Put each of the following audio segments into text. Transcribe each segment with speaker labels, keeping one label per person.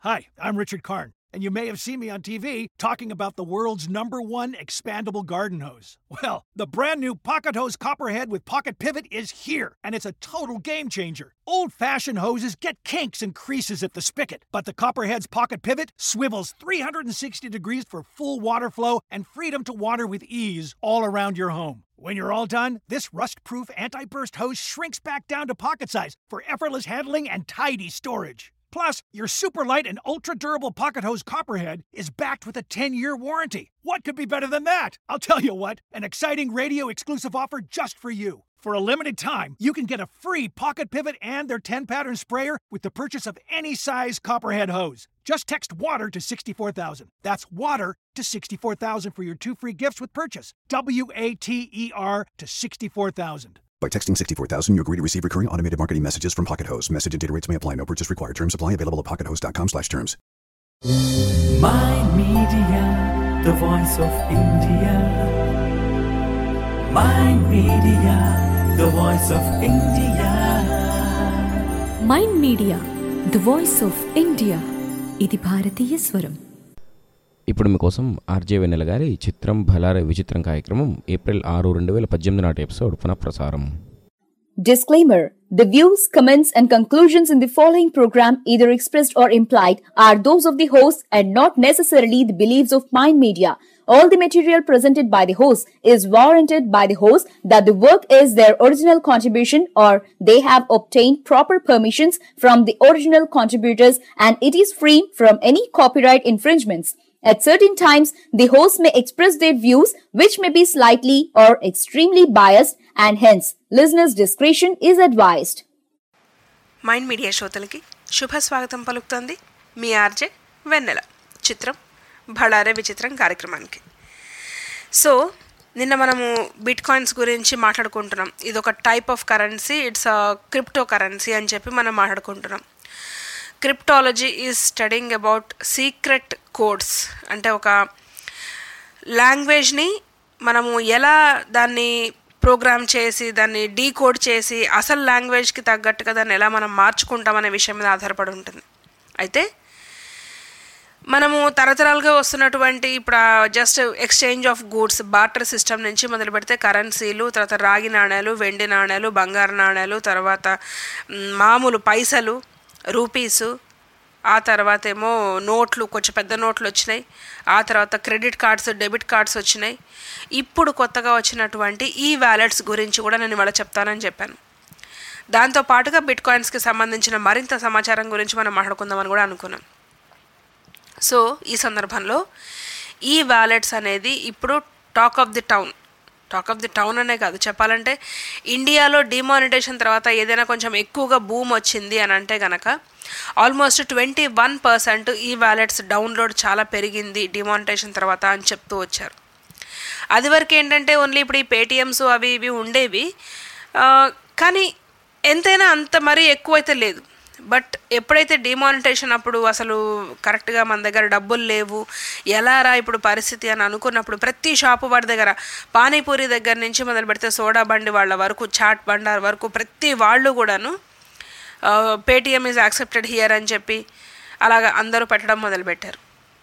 Speaker 1: Hi, I'm Richard Karn, and you may have seen me on TV talking about the world's number one expandable garden hose. Well, the brand new Pocket Hose Copperhead with Pocket Pivot is here, and it's a total game changer. Old fashioned hoses get kinks and creases at the spigot, but the Copperhead's Pocket Pivot swivels 360 degrees for full water flow and freedom to water with ease all around your home. When you're all done, this rust proof anti burst hose shrinks back down to pocket size for effortless handling and tidy storage. Plus, your super light and ultra durable pocket hose Copperhead is backed with a 10 year warranty. What could be better than that? I'll tell you what, an exciting radio exclusive offer just for you. For a limited time, you can get a free pocket pivot and their 10 pattern sprayer with the purchase of any size Copperhead hose. Just text water to 64000. That's water to 64000 for your two free gifts with purchase. W A T E R to 64000.
Speaker 2: By texting 64000, you agree to receive recurring automated marketing messages from Pocket Hose. Message and data rates may apply. No purchase required. Terms apply. Available at pockethose.com slash terms.
Speaker 3: My Media, the voice of India. My Media, the voice of India.
Speaker 4: Mind Media the voice of India ఇది భారతీయ స్వరం
Speaker 5: ఇప్పుడు మీకోసం RJ వెన్నెల గారి చిత్రం భలారే విచిత్రం కార్యక్రమం April ఆరు రెండు వేల పద్దెనిమిది నాటి ఎపిసోడ్ పునఃప్రసారం
Speaker 6: Disclaimer The views, comments, and conclusions in the following program, either expressed or implied, are those of the host and not necessarily the beliefs of Mind Media. All the material presented by the host is warranted by the host that the work is their original contribution or they have obtained proper permissions from the original contributors and it is free from any copyright infringements. At certain times, the host may express their views which may be slightly or extremely biased and hence listeners' discretion is advised.
Speaker 7: Mind Media శ్రోతలకి శుభ స్వాగతం పలుకుతోంది మీ RJ వెన్నెల చిత్రం భళారే విచిత్రం కార్యక్రమానికి so నిన్న మనము bit coins గురించి మాట్లాడుకుంటున్నాం ఇది ఒక type of currency it's crypto currency అని చెప్పి మనం మాట్లాడుకుంటున్నాం cryptology is studying about secret codes అంటే ఒక లాంగ్వేజ్ని మనము ఎలా దాన్ని ప్రోగ్రామ్ చేసి దాన్ని డీకోడ్ చేసి అసలు లాంగ్వేజ్కి తగ్గట్టుగా దాన్ని ఎలా మనం మార్చుకుంటామనే విషయం మీద ఆధారపడి ఉంటుంది అయితే మనము తరతరాలుగా వస్తున్నటువంటి ఇప్పుడు just exchange of goods barter system నుంచి మొదలు పెడితే కరెన్సీలు తర్వాత రాగి నాణ్యాలు వెండి నాణ్యాలు బంగారు నాణ్యాలు తర్వాత మ్, మామూలు పైసలు రూపీసు ఆ తర్వాత ఏమో నోట్లు కొంచెం పెద్ద నోట్లు వచ్చినాయి ఆ తర్వాత క్రెడిట్ కార్డ్స్ డెబిట్ కార్డ్స్ వచ్చినాయి ఇప్పుడు కొత్తగా వచ్చినటువంటి ఈ వ్యాలెట్స్ గురించి కూడా నేను ఇవాళ చెప్తానని చెప్పాను దాంతో పాటుగా బిట్ కాయిన్స్కి సంబంధించిన మరింత సమాచారం గురించి మనం మాట్లాడుకుందామని కూడా అనుకున్నాం సో ఈ సందర్భంలో ఈ వ్యాలెట్స్ అనేది ఇప్పుడు talk of the town talk of the town అనే కాదు చెప్పాలంటే ఇండియాలో డిమానిటేషన్ తర్వాత ఏదైనా కొంచెం ఎక్కువగా బూమ్ వచ్చింది అని అంటే గనక ఆల్మోస్ట్ ట్వంటీ వన్ పర్సెంట్ ఈ వ్యాలెట్స్ డౌన్లోడ్ చాలా పెరిగింది డిమానిటేషన్ తర్వాత అని చెప్తూ వచ్చారు అది వరకు ఏంటంటే ఓన్లీ ఇప్పుడు ఈ పేటిఎమ్స్ అవి ఇవి ఉండేవి ఆ, కానీ ఎంతైనా అంత మరీ ఎక్కువైతే లేదు బట్ ఎప్పుడైతే డిమానిటేషన్ అప్పుడు అసలు కరెక్ట్గా మన దగ్గర డబ్బులు లేవు ఎలా రా ఇప్పుడు పరిస్థితి అని అనుకున్నప్పుడు ప్రతి షాపు వాడి దగ్గర పానీపూరి దగ్గర నుంచి మొదలు పెడితే సోడా బండి వాళ్ళ వరకు చాట్ బండార్ వరకు ప్రతి వాళ్ళు కూడాను పేటిఎం ఈజ్ యాక్సెప్టెడ్ హియర్ అని చెప్పి అలాగ అందరూ పెట్టడం మొదలుపెట్టారు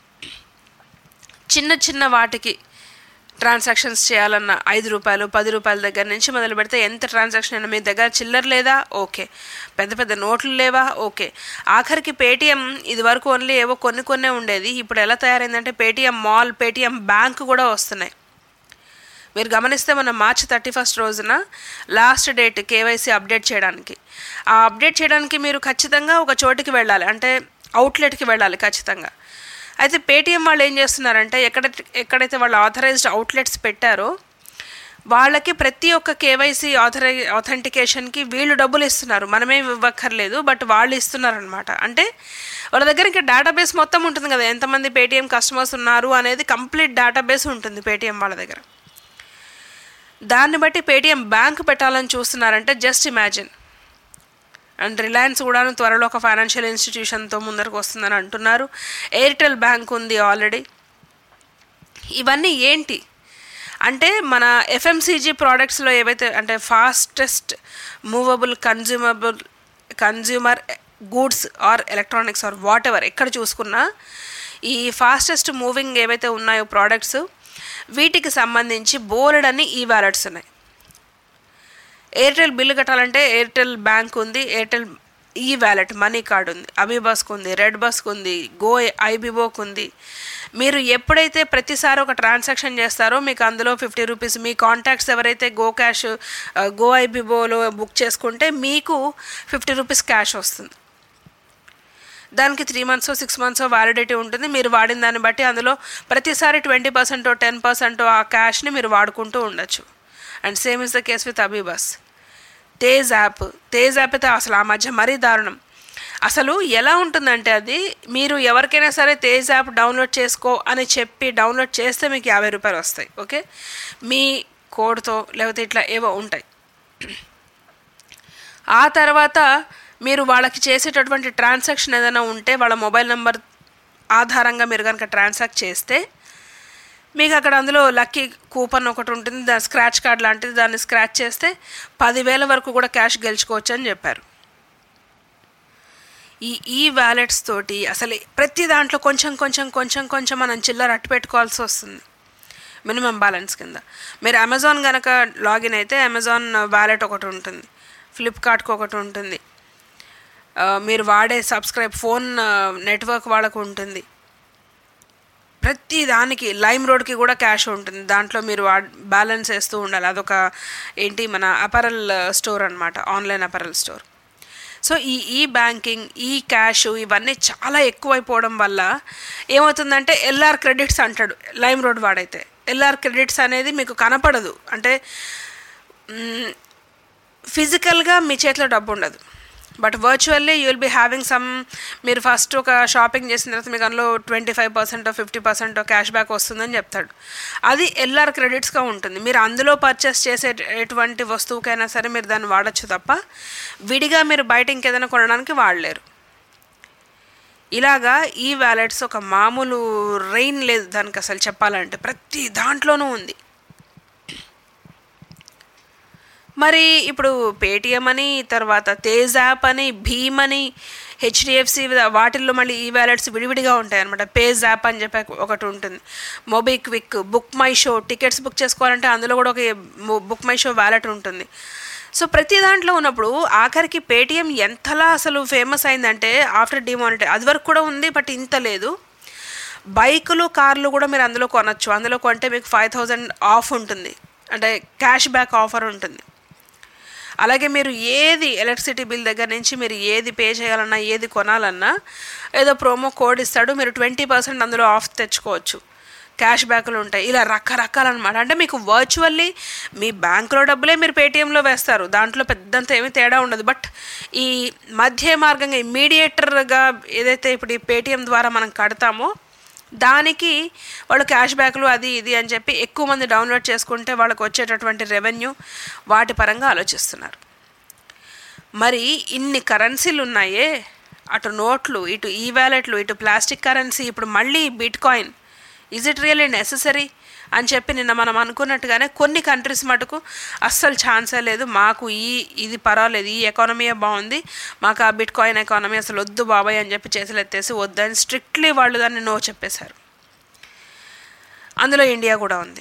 Speaker 7: చిన్న చిన్న వాటికి ట్రాన్సాక్షన్స్ చేయాలన్న ఐదు రూపాయలు పది రూపాయల దగ్గర నుంచి మొదలు పెడితే ఎంత ట్రాన్సాక్షన్ అయినా మీ దగ్గర చిల్లర లేదా ఓకే పెద్ద పెద్ద నోట్లు లేవా ఓకే ఆఖరికి పేటిఎం ఇది వరకు ఓన్లీ ఏవో కొన్ని కొన్నే ఉండేది ఇప్పుడు ఎలా తయారైందంటే పేటిఎం మాల్ పేటిఎం బ్యాంక్ కూడా వస్తున్నాయి మీరు గమనిస్తే మన మార్చి థర్టీ ఫస్ట్ రోజున లాస్ట్ డేట్ కేవైసీ అప్డేట్ చేయడానికి ఆ అప్డేట్ చేయడానికి మీరు ఖచ్చితంగా ఒక చోటికి వెళ్ళాలి అంటే అవుట్లెట్కి వెళ్ళాలి ఖచ్చితంగా అయితే పేటిఎం వాళ్ళు ఏం చేస్తున్నారంటే ఎక్కడ ఎక్కడైతే వాళ్ళు ఆథరైజ్డ్ అవుట్లెట్స్ పెట్టారో వాళ్ళకి ప్రతి ఒక్క కేవైసీ ఆథరై ఆథెంటికేషన్కి వీళ్ళు డబ్బులు ఇస్తున్నారు మనమేం ఇవ్వక్కర్లేదు బట్ వాళ్ళు ఇస్తున్నారు అనమాట అంటే వాళ్ళ దగ్గర ఇంకా డేటాబేస్ మొత్తం ఉంటుంది కదా ఎంతమంది పేటిఎం కస్టమర్స్ ఉన్నారు అనేది కంప్లీట్ డేటాబేస్ ఉంటుంది పేటిఎం వాళ్ళ దగ్గర దాన్ని బట్టి పేటిఎం బ్యాంక్ పెట్టాలని చూస్తున్నారంటే జస్ట్ ఇమాజిన్ అండ్ రిలయన్స్ కూడా త్వరలో ఒక ఫైనాన్షియల్ ఇన్స్టిట్యూషన్తో ముందరకు వస్తుందని అంటున్నారు ఎయిర్టెల్ బ్యాంక్ ఉంది ఆల్రెడీ ఇవన్నీ ఏంటి అంటే మన ఎఫ్ఎంసీజీ ప్రోడక్ట్స్లో ఏవైతే అంటే fastest movable consumable consumer goods or electronics or whatever ఎక్కడ చూసుకున్నా ఈ ఫాస్టెస్ట్ మూవింగ్ ఏవైతే ఉన్నాయో ప్రోడక్ట్స్ వీటికి సంబంధించి బోలెడన్ని ఈ వ్యాలెట్స్ ఉన్నాయి ఎయిర్టెల్ బిల్లు కట్టాలంటే ఎయిర్టెల్ బ్యాంక్ ఉంది ఎయిర్టెల్ ఈ వ్యాలెట్ మనీ కార్డ్ ఉంది అబీబస్కి ఉంది రెడ్ బస్కి ఉంది గో ఐబిబోకి ఉంది మీరు ఎప్పుడైతే ప్రతిసారి ఒక ట్రాన్సాక్షన్ చేస్తారో మీకు అందులో ఫిఫ్టీ రూపీస్ మీ కాంటాక్ట్స్ ఎవరైతే గో క్యాష్ ఆ, గో ఐబిబోలో బుక్ చేసుకుంటే మీకు ఫిఫ్టీ రూపీస్ క్యాష్ వస్తుంది దానికి three months six months validity ఉంటుంది మీరు వాడిన దాన్ని బట్టి అందులో ప్రతిసారి ట్వంటీ పర్సెంట్ టెన్ పర్సెంట్ ఆ క్యాష్ని మీరు వాడుకుంటూ ఉండొచ్చు and same is the case with AbhiBus Tez app Tez app అయితే అసలు ఆ మధ్య మరీ దారుణం అసలు ఎలా ఉంటుందంటే అది మీరు ఎవరికైనా సరే తేజ్ యాప్ డౌన్లోడ్ చేసుకో అని చెప్పి డౌన్లోడ్ చేస్తే మీకు యాభై రూపాయలు వస్తాయి ఓకే మీ కోడ్తో లేకపోతే ఇట్లా ఏవో ఉంటాయి ఆ తర్వాత మీరు వాళ్ళకి చేసేటటువంటి ట్రాన్సాక్షన్ ఏదైనా ఉంటే వాళ్ళ మొబైల్ నెంబర్ ఆధారంగా మీరు కనుక ట్రాన్సాక్ట్ చేస్తే మీకు అక్కడ అందులో లక్కీ కూపన్ ఒకటి ఉంటుంది దాని స్క్రాచ్ కార్డ్ లాంటిది దాన్ని స్క్రాచ్ చేస్తే పదివేల వరకు కూడా క్యాష్ గెలుచుకోవచ్చు అని చెప్పారు ఈ ఈ వ్యాలెట్స్ తోటి అసలు ప్రతి దాంట్లో కొంచెం కొంచెం కొంచెం కొంచెం మనం చిల్లర అట్టు పెట్టుకోవాల్సి వస్తుంది మినిమం బ్యాలెన్స్ కింద మీరు అమెజాన్ కనుక లాగిన్ అయితే అమెజాన్ వ్యాలెట్ ఒకటి ఉంటుంది ఫ్లిప్కార్ట్కి ఒకటి ఉంటుంది ఆ, మీరు వాడే సబ్స్క్రైబ్ ఫోన్ నెట్వర్క్ వాళ్ళకు ఉంటుంది ప్రతి దానికి లైమ్ రోడ్కి కూడా క్యాష్ ఉంటుంది దాంట్లో మీరు బ్యాలెన్స్ వేస్తూ ఉండాలి అదొక ఏంటి మన అపరల్ స్టోర్ అనమాట ఆన్లైన్ అపరల్ స్టోర్ సో ఈ ఈ బ్యాంకింగ్ ఈ క్యాష్ ఇవన్నీ చాలా ఎక్కువైపోవడం వల్ల ఏమవుతుందంటే ఎల్ఆర్ క్రెడిట్స్ అంటాడు లైమ్ రోడ్ వాడైతే ఎల్ఆర్ క్రెడిట్స్ అనేది మీకు కనపడదు అంటే ఫిజికల్గా మీ చేతిలో డబ్బు ఉండదు but virtually you will be having some మీరు ఫస్ట్ ఒక షాపింగ్ చేసిన తర్వాత మీకు అందులో twenty five percent fifty percent cash back వస్తుందని చెప్తాడు అది ఎల్ఆర్ క్రెడిట్స్గా ఉంటుంది మీరు అందులో పర్చేస్ చేసే ఎటువంటి వస్తువుకైనా సరే మీరు దాన్ని వాడచ్చు తప్ప విడిగా మీరు బయట ఇంకేదైనా కొనడానికి వాడలేరు ఇలాగా ఈ వ్యాలెట్స్ ఒక మామూలు రెయిన్ లేదు దానికి అసలు చెప్పాలంటే ప్రతి దాంట్లోనూ ఉంది మరి ఇప్పుడు పేటిఎం అని తర్వాత తేజ్ యాప్ అని భీమ్ అని హెచ్డిఎఫ్సి వాటిల్లో మళ్ళీ ఈ వ్యాలెట్స్ విడివిడిగా ఉంటాయి అనమాట పేజ్ యాప్ అని చెప్పి ఒకటి ఉంటుంది MobiKwik BookMyShow tickets book చేసుకోవాలంటే అందులో కూడా ఒక బుక్ మై షో వ్యాలెట్ ఉంటుంది సో ప్రతి దాంట్లో ఉన్నప్పుడు ఆఖరికి పేటిఎం ఎంతలా అసలు ఫేమస్ అయిందంటే ఆఫ్టర్ డిమానిటరీ అది వరకు కూడా ఉంది బట్ ఇంత లేదు బైకులు కార్లు కూడా మీరు అందులో కొనచ్చు అందులో కొంటే మీకు ఫైవ్ థౌజండ్ ఆఫ్ ఉంటుంది అంటే క్యాష్ బ్యాక్ ఆఫర్ ఉంటుంది అలాగే మీరు ఏది ఎలక్ట్రిసిటీ బిల్ దగ్గర నుంచి మీరు ఏది పే చేయాలన్నా ఏది కొనాలన్నా ఏదో ప్రోమో కోడ్ ఇస్తాడు మీరు ట్వంటీ పర్సెంట్ అందులో ఆఫ్ తెచ్చుకోవచ్చు క్యాష్ బ్యాక్లు ఉంటాయి ఇలా రకరకాలన్నమాట అంటే మీకు వర్చువల్లీ మీ బ్యాంకులో డబ్బులే మీరు పేటిఎంలో వేస్తారు దాంట్లో పెద్దంత ఏమీ తేడా ఉండదు బట్ ఈ మధ్య మార్గంగా ఈ మీడియేటర్గా ఏదైతే ఇప్పుడు ఈ పేటిఎం ద్వారా మనం కడతామో దానికి వాళ్ళు క్యాష్ బ్యాక్లు అది ఇది అని చెప్పి ఎక్కువ మంది డౌన్లోడ్ చేసుకుంటే వాళ్ళకి వచ్చేటటువంటి రెవెన్యూ వాటి పరంగా ఆలోచిస్తున్నారు మరి ఇన్ని కరెన్సీలు ఉన్నాయే అటు నోట్లు ఇటు ఈ వ్యాలెట్లు ఇటు ప్లాస్టిక్ కరెన్సీ ఇప్పుడు మళ్ళీ bitcoin is it really necessary అని చెప్పి నిన్న మనం అనుకున్నట్టుగానే కొన్ని కంట్రీస్ మటుకు అస్సలు ఛాన్సే లేదు మాకు ఈ ఇది పర్వాలేదు ఈ ఎకానమీయే బాగుంది మాకు ఆ బిట్ కాయిన్ ఎకానమీ అసలు వద్దు బాబాయ్ అని చెప్పి చేతులు ఎత్తేసి వద్దని స్ట్రిక్ట్లీ వాళ్ళు దాన్ని నో చెప్పేశారు అందులో ఇండియా కూడా ఉంది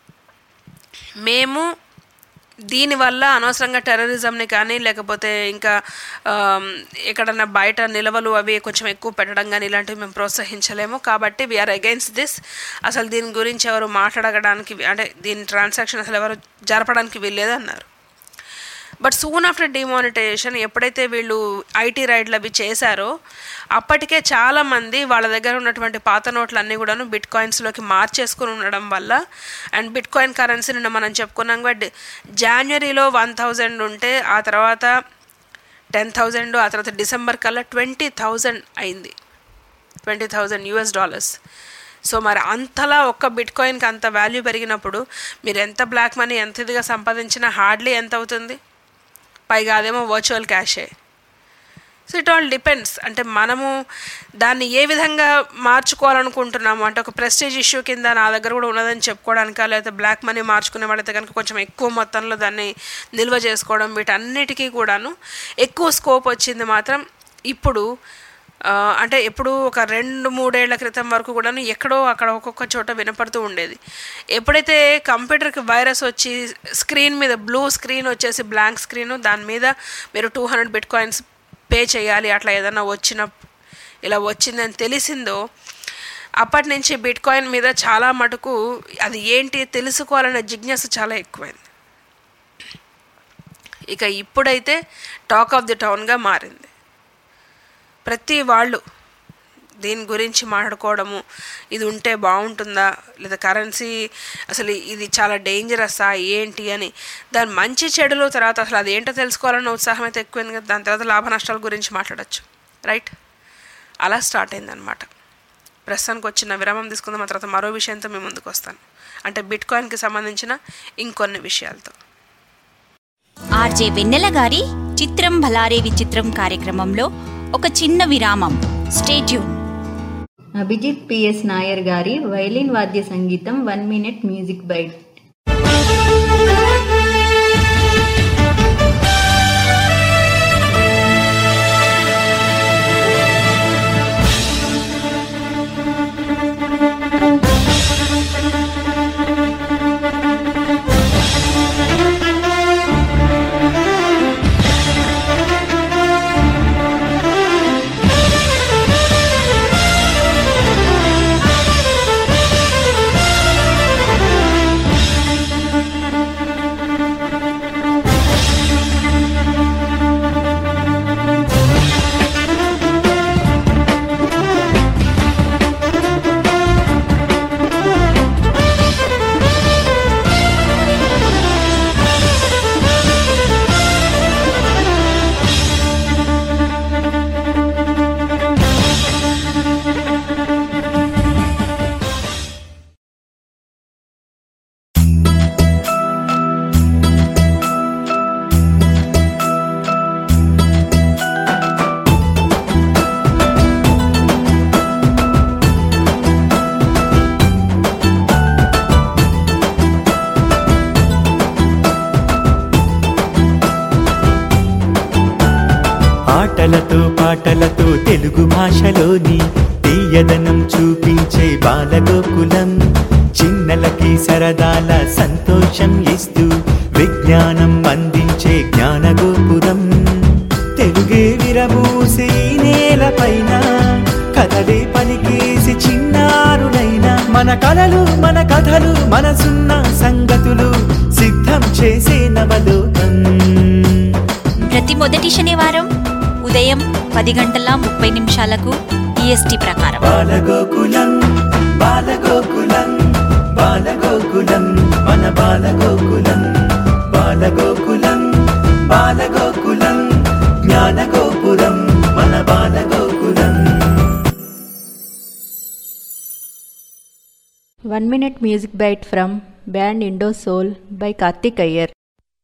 Speaker 7: మేము దీనివల్ల అనవసరంగా టెర్రరిజంని కానీ లేకపోతే ఇంకా ఆమ్, ఎక్కడన్నా బయట నిల్వలు అవి కొంచెం ఎక్కువ పెట్టడం కానీ ఇలాంటివి మేము ప్రోత్సహించలేము కాబట్టి వీఆర్ అగైన్స్ దిస్ అసలు దీని గురించి ఎవరు మాట్లాడడానికి అంటే దీని ట్రాన్సాక్షన్ అసలు ఎవరు జరపడానికి వీల్లేదు అన్నారు బట్ సూన్ ఆఫ్టర్ డిమానిటైజేషన్ ఎప్పుడైతే వీళ్ళు ఐటీ రైడ్లు అవి చేశారో అప్పటికే చాలామంది వాళ్ళ దగ్గర ఉన్నటువంటి పాత నోట్లు అన్నీ కూడాను బిట్ కాయిన్స్లోకి మార్చేసుకుని ఉండడం వల్ల అండ్ బిట్ కాయిన్ కరెన్సీ నిన్న మనం చెప్పుకున్నాం బట్ జాన్వరిలో వన్ థౌజండ్ ఉంటే ఆ తర్వాత టెన్ థౌజండ్ ఆ తర్వాత డిసెంబర్ కల్లా ట్వంటీ థౌజండ్ అయింది twenty thousand US dollars so మరి అంతలా ఒక్క బిట్ కాయిన్కి అంత వాల్యూ పెరిగినప్పుడు మీరు ఎంత బ్లాక్ మనీ ఎంత ఇదిగా సంపాదించినా హార్డ్లీ ఎంత అవుతుంది పైగా అదేమో వర్చువల్ క్యాషే సో ఇట్ ఆల్ డిపెండ్స్ అంటే మనము దాన్ని ఏ విధంగా మార్చుకోవాలనుకుంటున్నాము అంటే ఒక ప్రెస్టేజ్ ఇష్యూ కింద నా దగ్గర కూడా ఉన్నదని చెప్పుకోవడానికా లేకపోతే బ్లాక్ మనీ మార్చుకునే వాళ్ళైతే కనుక కొంచెం ఎక్కువ మొత్తంలో దాన్ని నిల్వ చేసుకోవడం వీటన్నిటికీ కూడాను ఎక్కువ స్కోప్ వచ్చింది మాత్రం ఇప్పుడు ఆ, అంటే ఎప్పుడు ఒక రెండు మూడేళ్ల క్రితం వరకు కూడాను ఎక్కడో అక్కడ ఒక్కొక్క చోట వినపడుతూ ఉండేది ఎప్పుడైతే కంప్యూటర్కి వైరస్ వచ్చి స్క్రీన్ మీద బ్లూ స్క్రీన్ వచ్చేసి బ్లాంక్ స్క్రీన్ దాని మీద మీరు two hundred bitcoins pay చేయాలి అట్లా ఏదైనా వచ్చిన ఇలా వచ్చిందని తెలిసిందో అప్పటి నుంచి బిట్ కాయిన్ మీద చాలా మటుకు అది ఏంటి తెలుసుకోవాలనే జిజ్ఞాస చాలా ఎక్కువైంది ఇక ఇప్పుడైతే టాక్ ఆఫ్ ది టౌన్గా మారింది ప్రతి వాళ్ళు దీని గురించి మాట్లాడుకోవడము ఇది ఉంటే బాగుంటుందా లేదా కరెన్సీ అసలు ఇది చాలా డేంజరస్సా ఏంటి అని దాని మంచి చెడులు తర్వాత అసలు అది ఏంటో తెలుసుకోవాలన్న ఉత్సాహం అయితే ఎక్కువైంది కదా దాని తర్వాత లాభ నష్టాల గురించి మాట్లాడచ్చు రైట్ అలా స్టార్ట్ అయిందనమాట ప్రస్తుతానికి వచ్చిన విరామం తీసుకుందాం ఆ తర్వాత మరో విషయంతో మేము ముందుకు వస్తాను అంటే బిట్ కాయిన్కి సంబంధించిన ఇంకొన్ని విషయాలతో
Speaker 8: ఆర్జే వెన్నెల గారి చిత్రం భలారే విచిత్రం కార్యక్రమంలో ఒక చిన్న విరామం స్టేట్యూన్
Speaker 9: అభిజిత్ పిఎస్ నాయర్ గారి వైలిన్ వాద్య సంగీతం వన్ మినిట్ మ్యూజిక్ బైట్
Speaker 3: ఆటలతో పాటలతో తెలుగు భాషలోని తీయదనం చూపించే బాలగోకులం చిన్నలకి సరదాల సంతోషం ఇస్తూ విజ్ఞానం అందించే జ్ఞానగోపురం తెలుగే విరబూసి ఈ నేలపైన కథలే పలికేసి చిన్నారులైన మన కలలు మన కథలు మనసున్న సంగతులు సిద్ధం చేసే నవలోకం
Speaker 8: ప్రతి మొదటి శనివారం ఉదయం పది గంటల ముప్పై నిమిషాలకు ఈఎస్టీ ప్రకారం
Speaker 3: బాలగోకులం బాలగోకులం బాలగోకులం మన బాలగోకులం బాలగోకులం బాలగోకులం జ్ఞానగోపురం మన Balagokulam
Speaker 9: one minute music byte from band Indo Soul by Karthik Iyer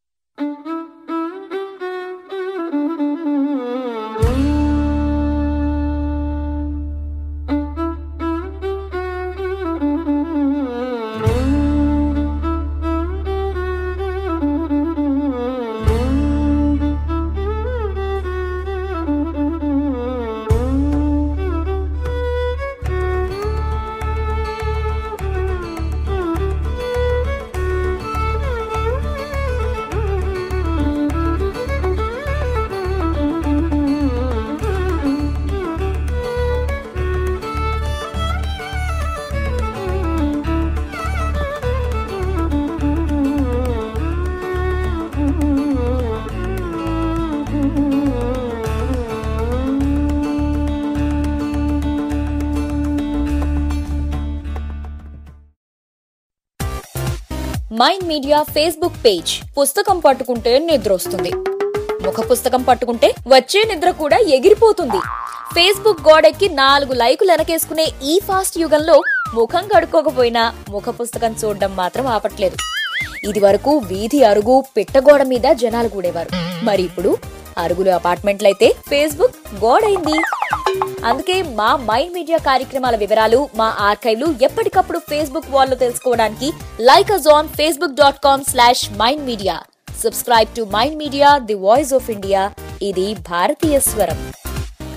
Speaker 6: Mind Media Facebook page పుస్తకం పట్టుకుంటే నిద్ర వస్తుంది ముఖ పుస్తకం పట్టుకుంటే వచ్చే నిద్ర కూడా ఎగిరిపోతుంది ఫేస్బుక్ గోడెక్కి నాలుగు లైకులు వెనకేసుకునే ఈ ఫాస్ట్ యుగంలో ముఖం కడుక్కోకపోయినా ముఖ పుస్తకం చూడడం మాత్రం ఆపట్లేదు ఇది వరకు వీధి అరుగు పిట్టగోడ మీద జనాలు కూడేవారు మరి ఇప్పుడు అరుగులు అపార్ట్మెంట్లయితే ఫేస్బుక్ గోడైంది అందుకే మా మైండ్ మీడియా కార్యక్రమాల వివరాలు మా ఆర్కైవ్లు ఎప్పటికప్పుడు ఫేస్బుక్ వాల్లో తెలుసుకోవడానికి like us on Facebook dot com slash Mind Media subscribe to Mind Media the voice of India ఇది భారతీయ స్వరం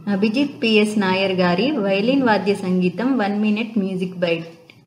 Speaker 9: అభిజిత్ పిఎస్ నాయర్ గారి వైలిన్ వాద్య సంగీతం one minute music byte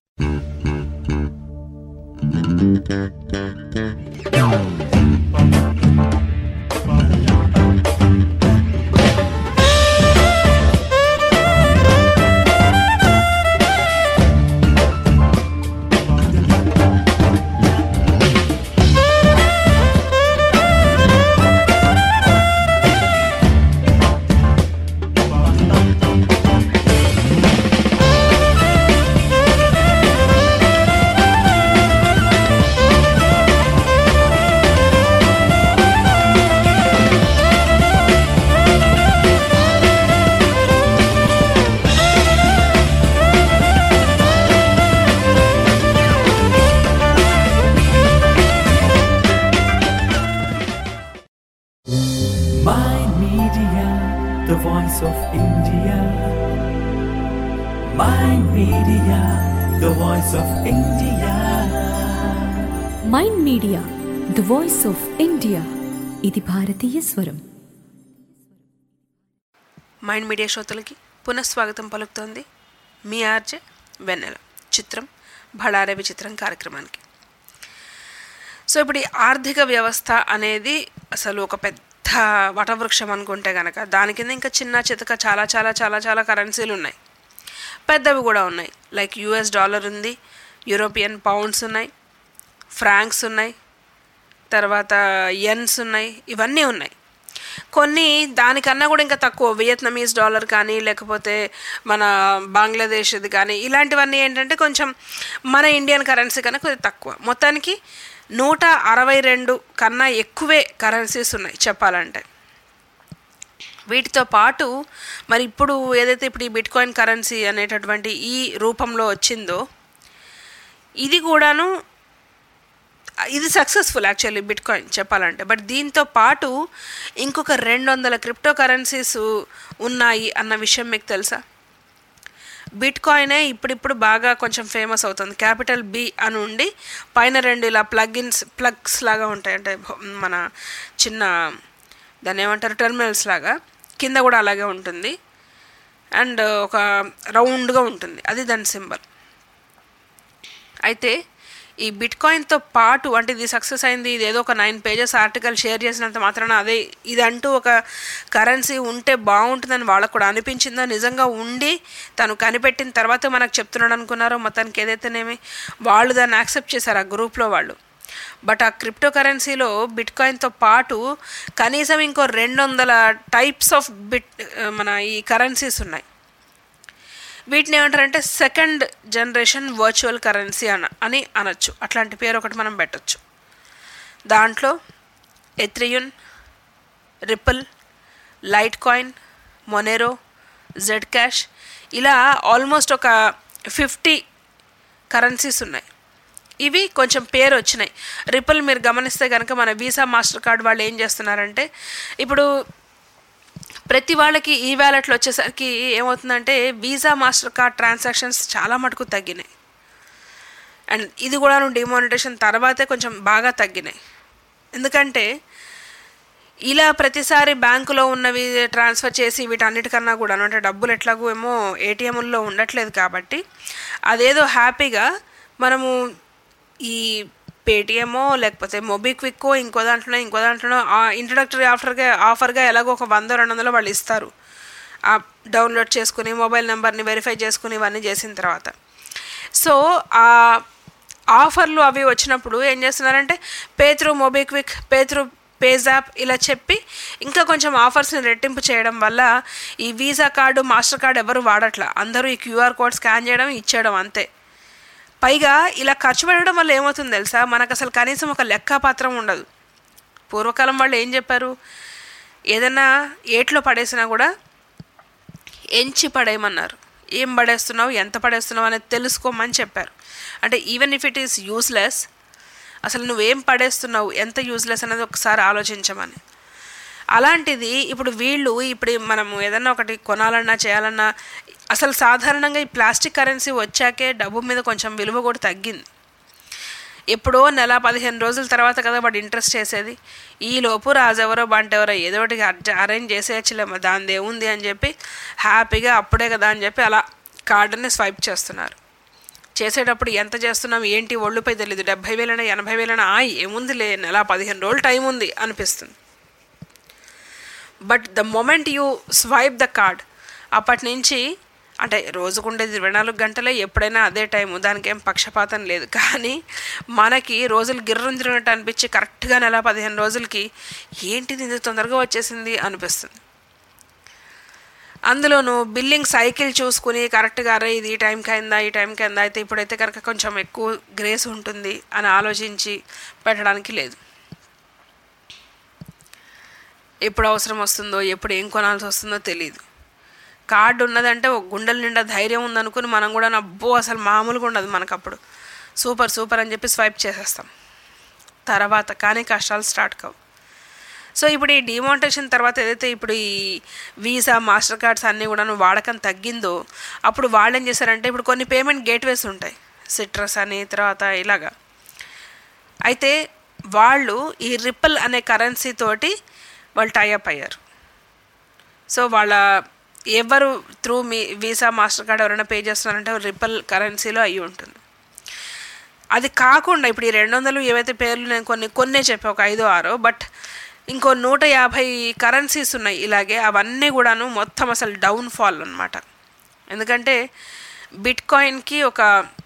Speaker 3: My Media, the voice of India. My Media, the voice of India.
Speaker 4: Mind Media the voice of India ఇది భారతీయ స్వరం
Speaker 7: mind Media శ్రోతలకి పునఃస్వాగతం పలుకుతోంది మీ ఆర్జే వెన్నెల చిత్రం భళారే విచిత్రం కార్యక్రమానికి సో ఇప్పుడు ఈ ఆర్థిక వ్యవస్థ అనేది అసలు ఒక పెద్ద వటవృక్షం అనుకుంటే కనుక దాని కింద ఇంకా చిన్న చితక చాలా చాలా చాలా చాలా కరెన్సీలు ఉన్నాయి పెద్దవి కూడా ఉన్నాయి లైక్ యుఎస్ డాలర్ ఉంది యూరోపియన్ పౌండ్స్ ఉన్నాయి ఫ్రాంక్స్ ఉన్నాయి తర్వాత యెన్స్ ఉన్నాయి ఇవన్నీ ఉన్నాయి కొన్ని దానికన్నా కూడా ఇంకా తక్కువ వియత్నమీస్ డాలర్ కానీ లేకపోతే మన బంగ్లాదేశ్ది కానీ ఇలాంటివన్నీ ఏంటంటే కొంచెం మన ఇండియన్ కరెన్సీ కన్నా కొద్దిగా తక్కువ మొత్తానికి నూట అరవై రెండు కన్నా ఎక్కువే కరెన్సీస్ ఉన్నాయి చెప్పాలంటే వీటితో పాటు మరి ఇప్పుడు ఏదైతే ఇప్పుడు ఈ బిట్ కాయిన్ కరెన్సీ అనేటటువంటి ఈ రూపంలో వచ్చిందో ఇది కూడాను ఇది సక్సెస్ఫుల్ యాక్చువల్లీ బిట్ కాయిన్ చెప్పాలంటే బట్ దీంతో పాటు ఇంకొక రెండు వందల క్రిప్టో కరెన్సీస్ ఉన్నాయి అన్న విషయం మీకు తెలుసా బిట్ కాయినే ఇప్పుడిప్పుడు బాగా కొంచెం ఫేమస్ అవుతుంది క్యాపిటల్ బి అని ఉండి పైన రెండు ఇలా ప్లగిన్స్ ప్లగ్స్ లాగా ఉంటాయి అంటే మన చిన్న దాన్ని ఏమంటారు టెర్మినల్స్ లాగా కింద కూడా అలాగే ఉంటుంది అండ్ ఒక రౌండ్గా ఉంటుంది అది దాని సింబల్ అయితే ఈ బిట్ కాయిన్తో పాటు అంటే ఇది సక్సెస్ అయింది ఇది ఏదో ఒక నైన్ పేజెస్ ఆర్టికల్ షేర్ చేసినంత మాత్రాన అదే ఇదంటూ ఒక కరెన్సీ ఉంటే బాగుంటుందని వాళ్ళకు కూడా అనిపించిందో నిజంగా ఉండి తను కనిపెట్టిన తర్వాత మనకు చెప్తున్నాడు అనుకున్నారో మొత్తానికి ఏదైతేనేమి వాళ్ళు దాన్ని యాక్సెప్ట్ చేశారు ఆ గ్రూప్లో వాళ్ళు బట్ ఆ క్రిప్టో కరెన్సీలో బిట్ కాయిన్తో పాటు కనీసం ఇంకో రెండు వందల టైప్స్ ఆఫ్ బిట్ మన ఈ కరెన్సీస్ ఉన్నాయి వీటిని ఏమంటారంటే సెకండ్ జనరేషన్ వర్చువల్ కరెన్సీ అన అని అనొచ్చు అట్లాంటి పేరు ఒకటి మనం పెట్టచ్చు దాంట్లో Ethereum Ripple Litecoin Monero Zcash ఇలా ఆల్మోస్ట్ ఒక ఫిఫ్టీ కరెన్సీస్ ఉన్నాయి ఇవి కొంచెం పేరు వచ్చినాయి రిపుల్ మీరు గమనిస్తే కనుక మన వీసా మాస్టర్ కార్డ్ వాళ్ళు ఏం చేస్తున్నారంటే ఇప్పుడు ప్రతి వాళ్ళకి ఈ వ్యాలెట్లు వచ్చేసరికి ఏమవుతుందంటే వీసా మాస్టర్ కార్డ్ ట్రాన్సాక్షన్స్ చాలా మటుకు తగ్గినాయి అండ్ ఇది కూడా డిమానిటేషన్ తర్వాతే కొంచెం బాగా తగ్గినాయి ఎందుకంటే ఇలా ప్రతిసారి బ్యాంకులో ఉన్నవి ట్రాన్స్ఫర్ చేసి వీటన్నిటికన్నా కూడా అంటే డబ్బులు ఎట్లాగో ఏమో ఏటీఎంల్లో ఉండట్లేదు కాబట్టి అదేదో హ్యాపీగా మనము ఈ పేటిఎమో లేకపోతే మొబిక్విక్కో ఇంకో దాంట్లో ఇంకో దాంట్లో ఇంట్రడక్టరీ ఆఫర్గా ఆఫర్గా ఎలాగో ఒక వంద రెండు వందలు వాళ్ళు ఇస్తారు ఆ డౌన్లోడ్ చేసుకుని మొబైల్ నెంబర్ని వెరిఫై చేసుకుని ఇవన్నీ చేసిన తర్వాత సో ఆ ఆఫర్లు అవి వచ్చినప్పుడు ఏం చేస్తున్నారంటే pay through MobiKwik pay through page app ఇలా చెప్పి ఇంకా కొంచెం ఆఫర్స్ని రెట్టింపు చేయడం వల్ల ఈ వీసా కార్డు మాస్టర్ కార్డు ఎవరు వాడట్లా అందరూ ఈ క్యూఆర్ కోడ్ స్కాన్ చేయడం ఇచ్చేయడం అంతే పైగా ఇలా ఖర్చు పెట్టడం వల్ల ఏమవుతుంది తెలుసా మనకు అసలు కనీసం ఒక లెక్కాపాత్రం ఉండదు పూర్వకాలం వాళ్ళు ఏం చెప్పారు ఏదైనా ఏట్లో పడేసినా కూడా ఎంచి పడేయమన్నారు ఏం పడేస్తున్నావు ఎంత పడేస్తున్నావు అనేది తెలుసుకోమని చెప్పారు అంటే even if it is useless అసలు నువ్వేం పడేస్తున్నావు ఎంత యూస్లెస్ అనేది ఒకసారి ఆలోచించమని అలాంటిది ఇప్పుడు వీళ్ళు ఇప్పుడు మనము ఏదన్నా ఒకటి కొనాలన్నా చేయాలన్నా అసలు సాధారణంగా ఈ ప్లాస్టిక్ కరెన్సీ వచ్చాకే డబ్బు మీద కొంచెం విలువ కూడా తగ్గింది ఎప్పుడో నెల పదిహేను రోజుల తర్వాత కదా వాడు ఇంట్రెస్ట్ చేసేది ఈ లోపు రాజెవరో బంటెవరో ఏదో ఒకటి అర్జ- అరేంజ్ చేసేయచ్చులేమో దాని ఏముంది అని చెప్పి హ్యాపీగా అప్పుడే కదా అని చెప్పి అలా కార్డుని స్వైప్ చేస్తున్నారు చేసేటప్పుడు ఎంత చేస్తున్నాం ఏంటి ఒళ్ళుపై తెలియదు డెబ్భై వేలైనా ఎనభై వేలైనా ఆ ఏముందిలే నెల పదిహేను రోజులు టైం ఉంది అనిపిస్తుంది but the moment you swipe the card అప్పటి నుంచి అంటే రోజుకుండేది ఇరవై నాలుగు గంటలే ఎప్పుడైనా అదే టైము దానికి ఏం పక్షపాతం లేదు కానీ మనకి రోజులు గిర్రం తిరిగినట్టు అనిపించి కరెక్ట్గా నెల పదిహేను రోజులకి ఏంటిది ఇంత తొందరగా వచ్చేసింది అనిపిస్తుంది అందులోనూ బిల్లింగ్ సైకిల్ చూసుకుని కరెక్ట్గా అరే ఇది ఈ టైంకి అయిందా ఈ టైంకి అయిందా అయితే ఇప్పుడైతే కనుక కొంచెం ఎక్కువ గ్రేస్ ఉంటుంది అని ఆలోచించి పెట్టడానికి లేదు ఎప్పుడు అవసరం వస్తుందో ఎప్పుడు ఏం కొనాల్సి వస్తుందో తెలియదు కార్డు ఉన్నదంటే ఒక గుండెల నిండా ధైర్యం ఉందనుకుని మనం కూడా నబ్బో అసలు మామూలుగా ఉండదు మనకు అప్పుడు సూపర్ సూపర్ అని చెప్పి స్వైప్ చేసేస్తాం తర్వాత కానీ కష్టాలు స్టార్ట్ కావు సో ఇప్పుడు ఈ డిమానిటేషన్ తర్వాత ఏదైతే ఇప్పుడు ఈ వీసా మాస్టర్ కార్డ్స్ అన్నీ కూడా వాడకం తగ్గిందో అప్పుడు వాళ్ళు ఏం చేశారంటే ఇప్పుడు కొన్ని పేమెంట్ గేట్వేస్ ఉంటాయి సిట్రస్ అని తర్వాత ఇలాగా అయితే వాళ్ళు ఈ రిప్పల్ అనే కరెన్సీ తోటి వాళ్ళు టైఅప్ అయ్యారు సో వాళ్ళ ఎవరు త్రూ మీ వీసా మాస్టర్ కార్డ్ ఎవరైనా పే చేస్తున్నారంటే రిప్పల్ కరెన్సీలో అయ్యి ఉంటుంది అది కాకుండా ఇప్పుడు ఈ రెండు వందలు ఏవైతే పేర్లు నేను కొన్ని కొన్నే చెప్పా ఒక ఐదో ఆరో బట్ ఇంకో నూట యాభై కరెన్సీస్ ఉన్నాయి ఇలాగే అవన్నీ కూడాను మొత్తం అసలు డౌన్ ఫాల్ అనమాట ఎందుకంటే బిట్ కాయిన్కి ఒక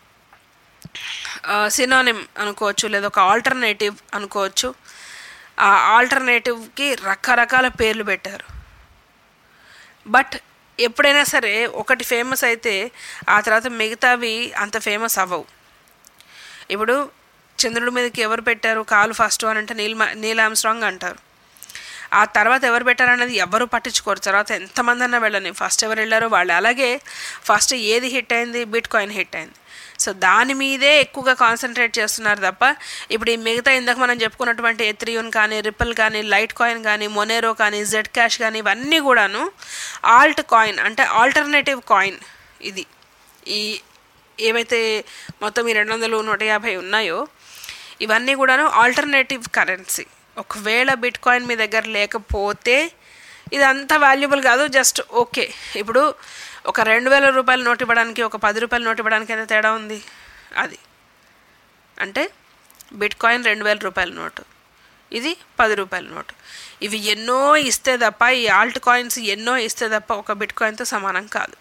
Speaker 7: సినానిమ్ అనుకోవచ్చు లేదా ఒక ఆల్టర్నేటివ్ అనుకోవచ్చు ఆ ఆల్టర్నేటివ్కి రకరకాల పేర్లు పెట్టారు బట్ ఎప్పుడైనా సరే ఒకటి ఫేమస్ అయితే ఆ తర్వాత మిగతావి అంత ఫేమస్ అవ్వవు ఇప్పుడు చంద్రుడి మీదకి ఎవరు పెట్టారు కాలు ఫస్ట్ అని అంటే నీల్ నీల్ ఆమ్స్ట్రాంగ్ అంటారు ఆ తర్వాత ఎవరు పెట్టారన్నది ఎవరు పట్టించుకోరు తర్వాత ఎంతమంది అన్నా వెళ్ళని ఫస్ట్ ఎవరు వెళ్ళారో వాళ్ళు అలాగే ఫస్ట్ ఏది హిట్ అయింది బిట్ కాయిన్ హిట్ అయింది సో దాని మీదే ఎక్కువగా కాన్సన్ట్రేట్ చేస్తున్నారు తప్ప ఇప్పుడు ఈ మిగతా ఇందాక మనం చెప్పుకున్నటువంటి ఎత్రియూన్ కానీ రిప్పల్ కానీ లైట్ కాయిన్ కానీ మొనేరో కానీ జెడ్ క్యాష్ కానీ ఇవన్నీ కూడాను ఆల్ట్ కాయిన్ అంటే ఆల్టర్నేటివ్ కాయిన్ ఇది ఈ ఏవైతే మొత్తం ఈ రెండు వందలు నూట యాభై ఉన్నాయో ఇవన్నీ కూడాను ఆల్టర్నేటివ్ కరెన్సీ ఒకవేళ బిట్ కాయిన్ మీ దగ్గర లేకపోతే ఇది అంత వాల్యుబుల్ కాదు జస్ట్ ఓకే ఇప్పుడు ఒక రెండు వేల రూపాయల నోట్ ఇవ్వడానికి ఒక పది రూపాయల నోట్ ఇవ్వడానికి ఎంత తేడా ఉంది అది అంటే బిట్ కాయిన్ రెండు వేల రూపాయల నోటు ఇది పది రూపాయల నోటు ఇవి ఎన్నో ఇస్తే తప్ప ఈ ఆల్ట్ కాయిన్స్ ఎన్నో ఇస్తే తప్ప ఒక బిట్ కాయిన్తో సమానం కాదు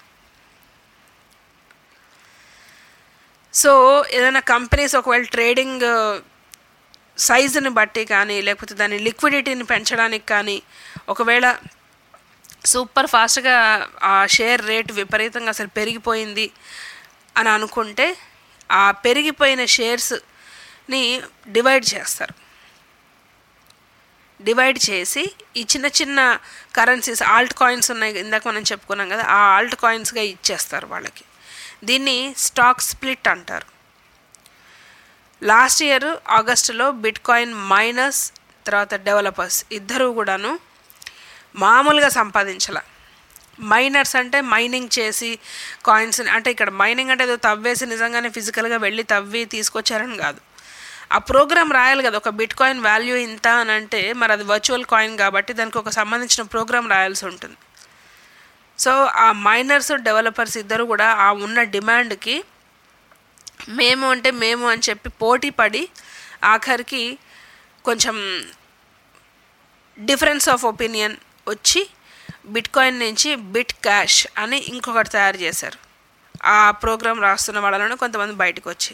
Speaker 7: సో ఏదైనా కంపెనీస్ ఒకవేళ ట్రేడింగ్ సైజుని బట్టి కానీ లేకపోతే దాని లిక్విడిటీని పెంచడానికి కానీ ఒకవేళ సూపర్ ఫాస్ట్గా ఆ షేర్ రేట్ విపరీతంగా అసలు పెరిగిపోయింది అని అనుకుంటే ఆ పెరిగిపోయిన షేర్స్ని డివైడ్ చేస్తారు డివైడ్ చేసి ఈ చిన్న చిన్న కరెన్సీస్ ఆల్ట్ కాయిన్స్ ఉన్నాయి ఇందాక మనం చెప్పుకున్నాం కదా ఆ ఆల్ట్ కాయిన్స్గా ఇచ్చేస్తారు వాళ్ళకి దీన్ని స్టాక్ స్ప్లిట్ అంటారు లాస్ట్ ఇయర్ ఆగస్టులో బిట్ కాయిన్ మైనస్ తర్వాత డెవలపర్స్ ఇద్దరూ కూడాను మామూలుగా సంపాదించాల మైనర్స్ అంటే మైనింగ్ చేసి కాయిన్స్ అంటే ఇక్కడ మైనింగ్ అంటే ఏదో తవ్వేసి నిజంగానే ఫిజికల్గా వెళ్ళి తవ్వి తీసుకొచ్చారని కాదు ఆ ప్రోగ్రామ్ రాయాలి కదా ఒక బిట్ కాయిన్ వాల్యూ ఇంత అని అంటే మరి అది వర్చువల్ కాయిన్ కాబట్టి దానికి ఒక సంబంధించిన ప్రోగ్రామ్ రాయాల్సి ఉంటుంది సో ఆ మైనర్స్ డెవలపర్స్ ఇద్దరు కూడా ఆ ఉన్న డిమాండ్కి మేము అంటే మేము అని చెప్పి పోటీ పడి ఆఖరికి కొంచెం డిఫరెన్స్ ఆఫ్ ఒపీనియన్ వచ్చి బిట్ కాయిన్ నుంచి బిట్ క్యాష్ అని ఇంకొకటి తయారు చేశారు ఆ ప్రోగ్రామ్ రాస్తున్న వాళ్ళలో కొంతమంది బయటకు వచ్చి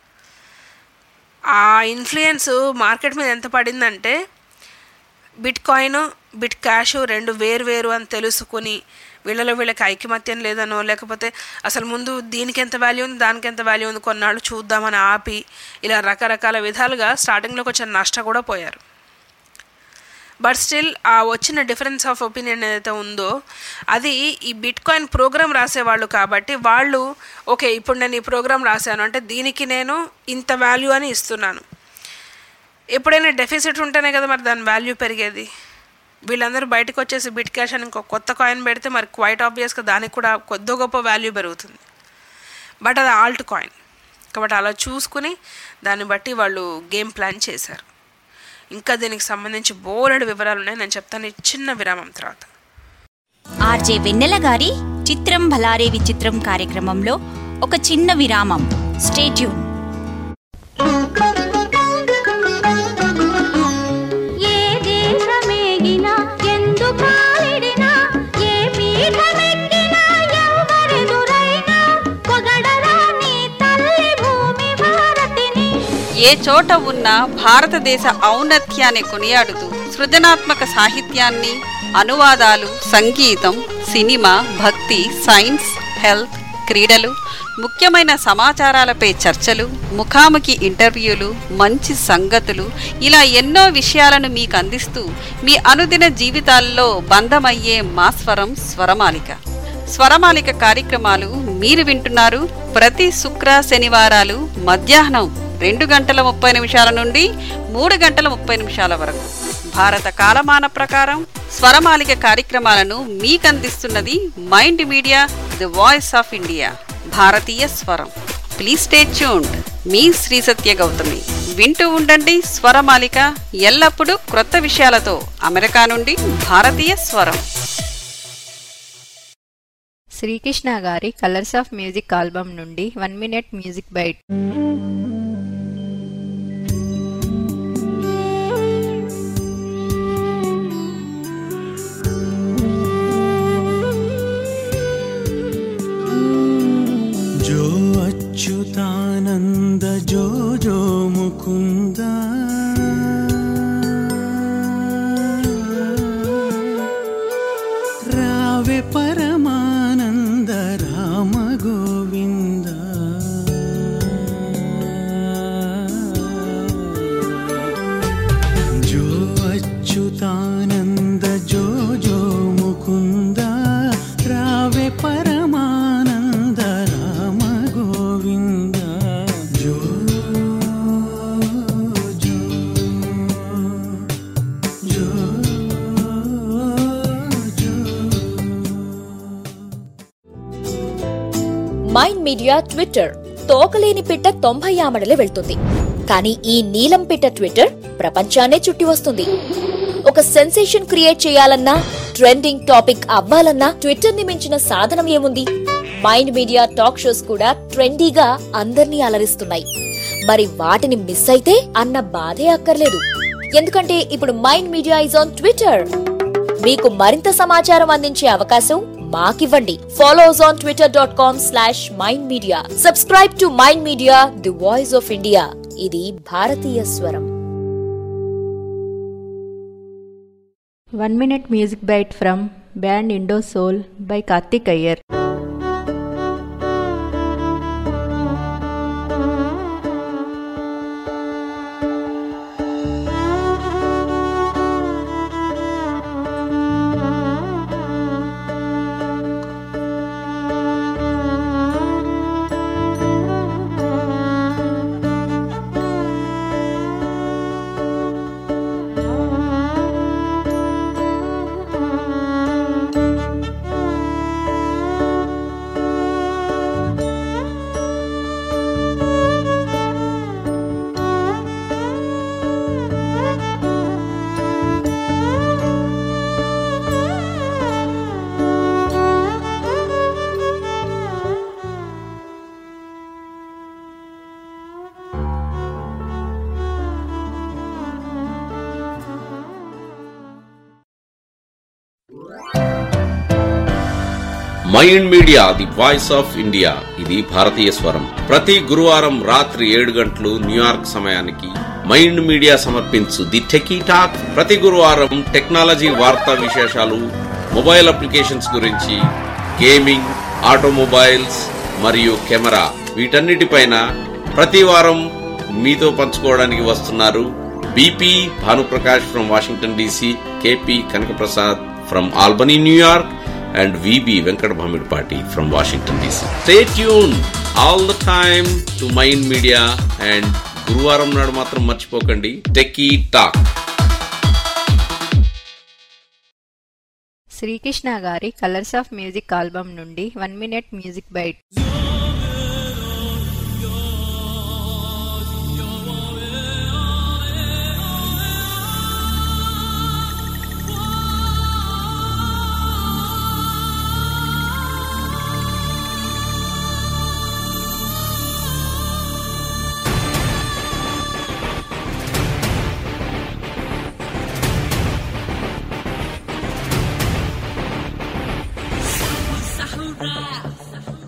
Speaker 7: ఆ ఇన్ఫ్లుయెన్స్ మార్కెట్ మీద ఎంత పడిందంటే బిట్ కాయిన్ బిట్ క్యాష్ రెండు వేరు వేరు అని తెలుసుకుని వీళ్ళలో వీళ్ళకి ఐకమత్యం లేదనో లేకపోతే అసలు ముందు దీనికి ఎంత వాల్యూ ఉంది దానికి ఎంత వాల్యూ ఉంది కొన్నాళ్ళు చూద్దామని ఆపి ఇలా రకరకాల విధాలుగా స్టార్టింగ్లో కొంచెం నష్ట కూడా పోయారు బట్ స్టిల్ ఆ వచ్చిన డిఫరెన్స్ ఆఫ్ ఒపీనియన్ ఏదైతే ఉందో అది ఈ బిట్ కాయిన్ ప్రోగ్రామ్ రాసేవాళ్ళు కాబట్టి వాళ్ళు ఓకే ఇప్పుడు నేను ఈ ప్రోగ్రామ్ రాశాను అంటే దీనికి నేను ఇంత వాల్యూ అని ఇస్తున్నాను ఎప్పుడైనా డెఫిసిట్ ఉంటేనే కదా మరి దాని వాల్యూ పెరిగేది వీళ్ళందరూ బయటకు వచ్చేసి బిట్ క్యాష్ అని ఇంకో కొత్త కాయిన్ పెడితే మరి క్వైట్ ఆబ్వియస్గా దానికి కూడా కొద్ది గొప్ప వాల్యూ పెరుగుతుంది బట్ అది ఆల్ట్ కాయిన్ కాబట్టి అలా చూసుకుని దాన్ని బట్టి వాళ్ళు గేమ్ ప్లాన్ చేశారు ఇంకా దీనికి సంబంధించి బోలెడు వివరాలు ఉన్నాయి నేను చెప్తాను ఈ చిన్న విరామం తర్వాత
Speaker 8: ఆర్జే వెన్నెల గారి చిత్రం భలారే విచిత్రం కార్యక్రమంలో ఒక చిన్న విరామం స్టేట్యూన్
Speaker 10: ఏ దేశమేగినా ఎందు కాలిడినా ఏ పీఠమెక్కినా ఎవరెదురైనా పొగడరా నీ తల్లి భూమి భారతిని
Speaker 11: ఏ చోట ఉన్న భారతదేశ ఔన్నత్యాన్ని కొనియాడుతూ సృజనాత్మక సాహిత్యాన్ని అనువాదాలు సంగీతం సినిమా భక్తి సైన్స్ హెల్త్ క్రీడలు ముఖ్యమైన సమాచారాలపై చర్చలు ముఖాముఖి ఇంటర్వ్యూలు మంచి సంగతులు ఇలా ఎన్నో విషయాలను మీకు అందిస్తూ మీ అనుదిన జీవితాల్లో బంధమయ్యే మా స్వరం స్వరమాలిక స్వరమాలిక కార్యక్రమాలు మీరు వింటున్నారు ప్రతి శుక్ర శనివారాలు మధ్యాహ్నం రెండు గంటల ముప్పై నిమిషాల నుండి మూడు గంటల ముప్పై నిమిషాల వరకు భారత కాలమాన ప్రకారం స్వరమాలిక కార్యక్రమాలను మీకు అందిస్తున్నది Mind Media the voice of India భారతీయ స్వరం ప్లీజ్ స్టే ట్యూన్డ్ మీ శ్రీ సత్య గౌతమి వింటూ ఉండండి స్వరమాలిక ఎల్లప్పుడూ క్రొత్త విషయాలతో అమెరికా నుండి భారతీయ స్వరం
Speaker 9: శ్రీకృష్ణ గారి కలర్స్ ఆఫ్ మ్యూజిక్ ఆల్బమ్ నుండి వన్ మినిట్ మ్యూజిక్ బైట్
Speaker 3: जो अच्युतानन्द जो जो मुकुन्द रावे परमानन्द राम गोविन्द जो अच्युतानन्द जो जो मुकुन्द रावे परमानन्द राम गोविन्द जो जो जो जो
Speaker 6: మైండ్ మీడియా ట్విట్టర్ తోకలేని పిట్ట తొంభై ఆమడలే వెళ్తుంది కానీ ఈ నీలం పిట్ట ట్విట్టర్ ప్రపంచాన్నే చుట్టి వస్తుంది ఒక సెన్సేషన్ క్రియేట్ చేయాలన్నా ట్రెండింగ్ టాపిక్ అవ్వాలన్నా ట్విట్టర్ ని మించిన సాధనం ఏముంది మైండ్ మీడియా టాక్ షోస్ కూడా ట్రెండీగా అందర్నీ అలరిస్తున్నాయి మరి వాటిని మిస్ అయితే అన్న బాధే అక్కర్లేదు ఎందుకంటే ఇప్పుడు Mind Media is on Twitter మీకు మరింత సమాచారం అందించే అవకాశం మాకివ్వండి follows on Twitter dot com slash Mind Media subscribe to Mind Media the voice of India ఇది భారతీయ స్వరం
Speaker 9: one minute music byte from band Indo Soul by Karthik Iyer
Speaker 12: Mind Media the voice of India ఇది భారతీయ స్వరం ప్రతి గురువారం రాత్రి ఏడు గంటలు న్యూయార్క్ సమయానికి మైండ్ మీడియా సమర్పించు ది టెకీ టాక్ ప్రతి గురువారం టెక్నాలజీ వార్తా విశేషాలు మొబైల్ అప్లికేషన్స్ గురించి గేమింగ్ ఆటోమొబైల్స్ మరియు కెమెరా వీటన్నిటిపైన ప్రతి వారం మీతో పంచుకోవడానికి వస్తున్నారు BP Bhanuprakash from Washington DC KP Kanakaprasad from Albany New York and VB Venkat Bhamidpati from Washington DC. Stay tuned all the time to Mind Media and గురువారం నాడు మాత్రం మర్చిపోకండి టెక్కీ టాక్
Speaker 9: శ్రీకృష్ణ గారి కలర్స్ ఆఫ్ మ్యూజిక్ ఆల్బమ్ నుండి one minute music bite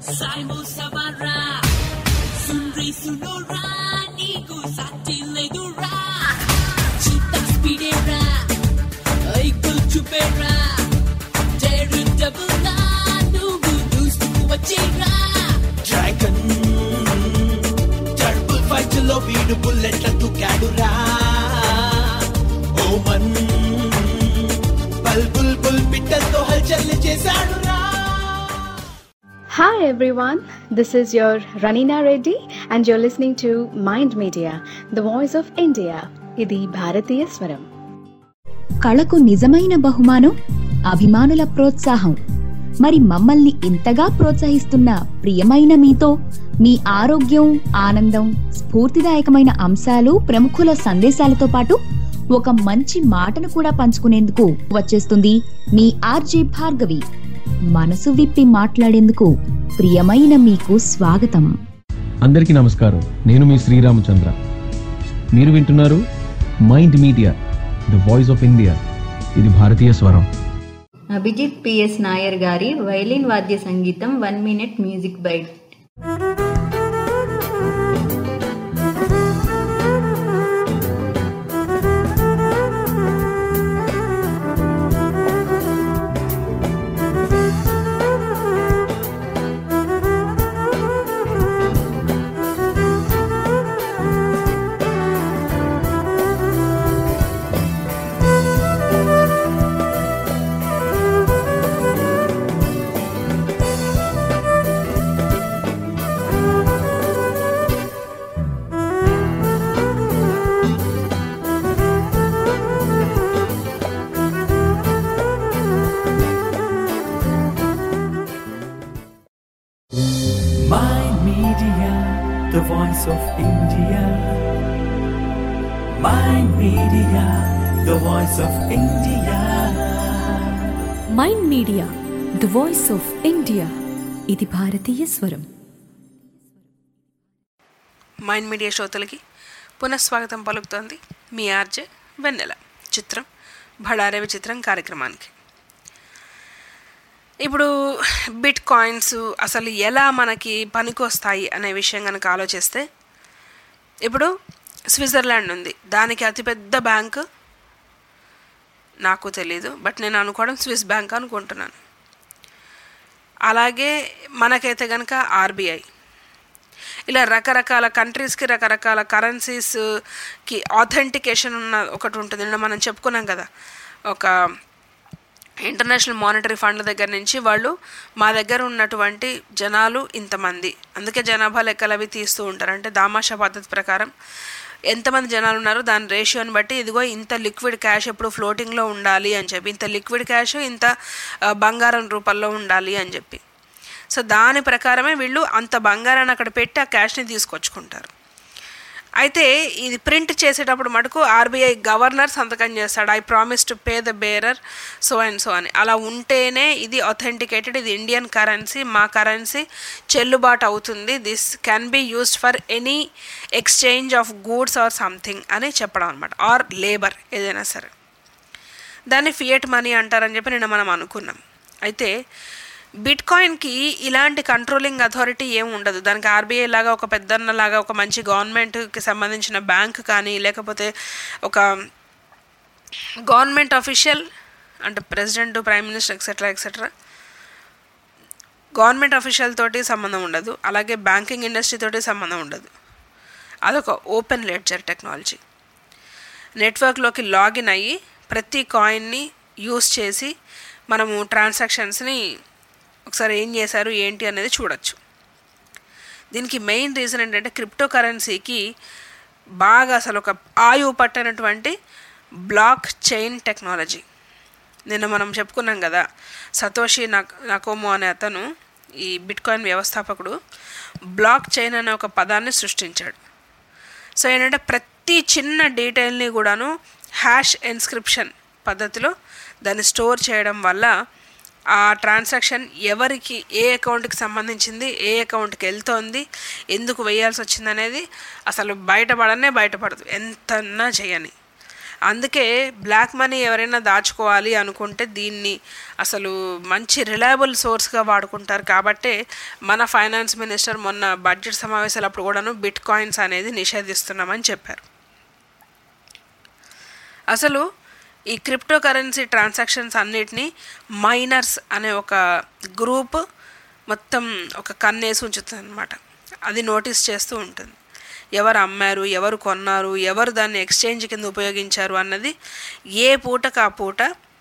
Speaker 3: Simon Savara, Sunri Sunora, Niku Sati Legura, Chita Spidera, Aikul Chupera, Teru Dabula, Nugu Nustu Wachira, Dragon, Turtle Fight లో వీడు బుల్లెట్ల తుకాడురా ఓమన్ బల్ bull bull పిట్టలతో హల్చల్ చేశాడురా
Speaker 13: Hi everyone, this is your Ranina Reddy and you're listening to Mind Media, the voice of India. ఇది భారతీయ స్వరం
Speaker 6: కళకు నిజమైన బహుమానం అభిమానుల ప్రోత్సాహం మరి మమ్మల్ని ఇంతగా ప్రోత్సహిస్తున్న ప్రియమైన మీతో మీ ఆరోగ్యం ఆనందం స్ఫూర్తిదాయకమైన అంశాలు ప్రముఖుల సందేశాలతో పాటు ఒక మంచి మాటను కూడా పంచుకునేందుకు వచ్చేస్తుంది మీ ఆర్జే భార్గవి మనసు విప్పి మాట్లాడేందుకు ప్రియమైన మీకు స్వాగతం
Speaker 14: అందరికీ నమస్కారం నేను మీ శ్రీరామచంద్ర మీరు వింటున్నారు Mind Media the voice of India ఇది భారతీయ స్వరం
Speaker 9: అభిజిత్ పిఎస్ నాయర్ గారి వైలిన్ వాద్య సంగీతం one minute music bite
Speaker 3: Mind Media, the voice of India. Mind Media, the voice of India.
Speaker 4: Mind Media the voice of India ఇది భారతీయ స్వరం
Speaker 7: మైండ్ మీడియా శ్రోతలకి పునఃస్వాగతం పలుకుతోంది మీ ఆర్జే వెన్నెల చిత్రం భడారే విచిత్రం కార్యక్రమానికి ఇప్పుడు బిట్ కాయిన్స్ అసలు ఎలా మనకి పనికొస్తాయి అనే విషయం కనుక ఆలోచిస్తే ఇప్పుడు స్విట్జర్లాండ్ ఉంది దానికి అతిపెద్ద బ్యాంక్ నాకు తెలీదు బట్ నేను అనుకోవడం స్విస్ బ్యాంక్ అనుకుంటున్నాను అలాగే మనకైతే కనుక ఆర్బీఐ ఇలా రకరకాల కంట్రీస్కి రకరకాల కరెన్సీస్కి ఆథెంటికేషన్ ఉన్న ఒకటి ఉంటుంది నిన్న మనం చెప్పుకున్నాం కదా ఒక ఇంటర్నేషనల్ మానిటరీ ఫండ్ దగ్గర నుంచి వాళ్ళు మా దగ్గర ఉన్నటువంటి జనాలు ఇంతమంది అందుకే జనాభా లెక్కలు అవి తీస్తూ ఉంటారు అంటే దామాషా పద్ధతి ప్రకారం ఎంతమంది జనాలు ఉన్నారో దాని రేషియోని బట్టి ఇదిగో ఇంత లిక్విడ్ క్యాష్ ఎప్పుడు ఫ్లోటింగ్లో ఉండాలి అని చెప్పి ఇంత లిక్విడ్ క్యాష్ ఇంత ఆ, బంగారం రూపంలో ఉండాలి అని చెప్పి సో దాని ప్రకారమే వీళ్ళు అంత బంగారాన్ని అక్కడ పెట్టి ఆ క్యాష్ని తీసుకొచ్చుకుంటారు అయితే ఇది ప్రింట్ చేసేటప్పుడు మటుకు ఆర్బీఐ గవర్నర్ సంతకం చేస్తాడు I promise to pay the bearer so and so అని అలా ఉంటేనే ఇది అథెంటికేటెడ్ ఇది ఇండియన్ కరెన్సీ మా కరెన్సీ చెల్లుబాటు అవుతుంది this can be used for any exchange of goods or something అని చెప్పడం అనమాట ఆర్ లేబర్ ఏదైనా సరే దాన్ని ఫియట్ మనీ అంటారని చెప్పి నిన్న మనం అనుకున్నాం అయితే బిట్ కాయిన్కి ఇలాంటి కంట్రోలింగ్ అథారిటీ ఏం ఉండదు దానికి ఆర్బీఐ లాగా ఒక పెద్దన్న లాగా ఒక మంచి గవర్నమెంట్కి సంబంధించిన బ్యాంక్ కానీ లేకపోతే ఒక గవర్నమెంట్ అఫీషియల్ అంటే president prime minister etcetera etcetera government official తోటి సంబంధం ఉండదు అలాగే బ్యాంకింగ్ ఇండస్ట్రీ తోటి సంబంధం ఉండదు అదొక ఓపెన్ లెడ్జర్ టెక్నాలజీ నెట్వర్క్లోకి లాగిన్ అయ్యి ప్రతి కాయిన్ని యూస్ చేసి మనము ట్రాన్సాక్షన్స్ని ఒకసారి ఏం చేశారు ఏంటి అనేది చూడొచ్చు దీనికి మెయిన్ రీజన్ ఏంటంటే క్రిప్టో కరెన్సీకి బాగా అసలు ఒక ఆయువు పట్టనటువంటి బ్లాక్ చైన్ టెక్నాలజీ నిన్న మనం చెప్పుకున్నాం కదా సతోషి నక్ నకోమో అనే అతను ఈ బిట్కాయిన్ వ్యవస్థాపకుడు బ్లాక్ చైన్ అనే ఒక పదాన్ని సృష్టించాడు సో ఏంటంటే ప్రతి చిన్న డీటెయిల్ని కూడాను హ్యాష్ ఎన్స్క్రిప్షన్ పద్ధతిలో దాన్ని స్టోర్ చేయడం వల్ల ఆ ట్రాన్సాక్షన్ ఎవరికి ఏ అకౌంట్కి సంబంధించింది ఏ అకౌంట్కి వెళ్తోంది ఎందుకు వేయాల్సి వచ్చింది అనేది అసలు బయటపడనే బయటపడదు ఎంతన్నా చేయని అందుకే బ్లాక్ మనీ ఎవరైనా దాచుకోవాలి అనుకుంటే దీన్ని అసలు మంచి రిలయబుల్ సోర్స్గా వాడుకుంటారు కాబట్టే మన ఫైనాన్స్ మినిస్టర్ మొన్న బడ్జెట్ సమావేశాలు అప్పుడు కూడాను బిట్ కాయిన్స్ అనేది నిషేధిస్తున్నామని చెప్పారు అసలు ఈ క్రిప్టో కరెన్సీ ట్రాన్సాక్షన్స్ అన్నిటినీ మైనర్స్ అనే ఒక గ్రూప్ మొత్తం ఒక కన్నేసి ఉంచుతుంది అనమాట అది నోటీస్ చేస్తూ ఉంటుంది ఎవరు అమ్మారు ఎవరు కొన్నారు ఎవరు దాన్ని ఎక్స్చేంజ్ కింద ఉపయోగించారు అన్నది ఏ పూటకు ఆ పూట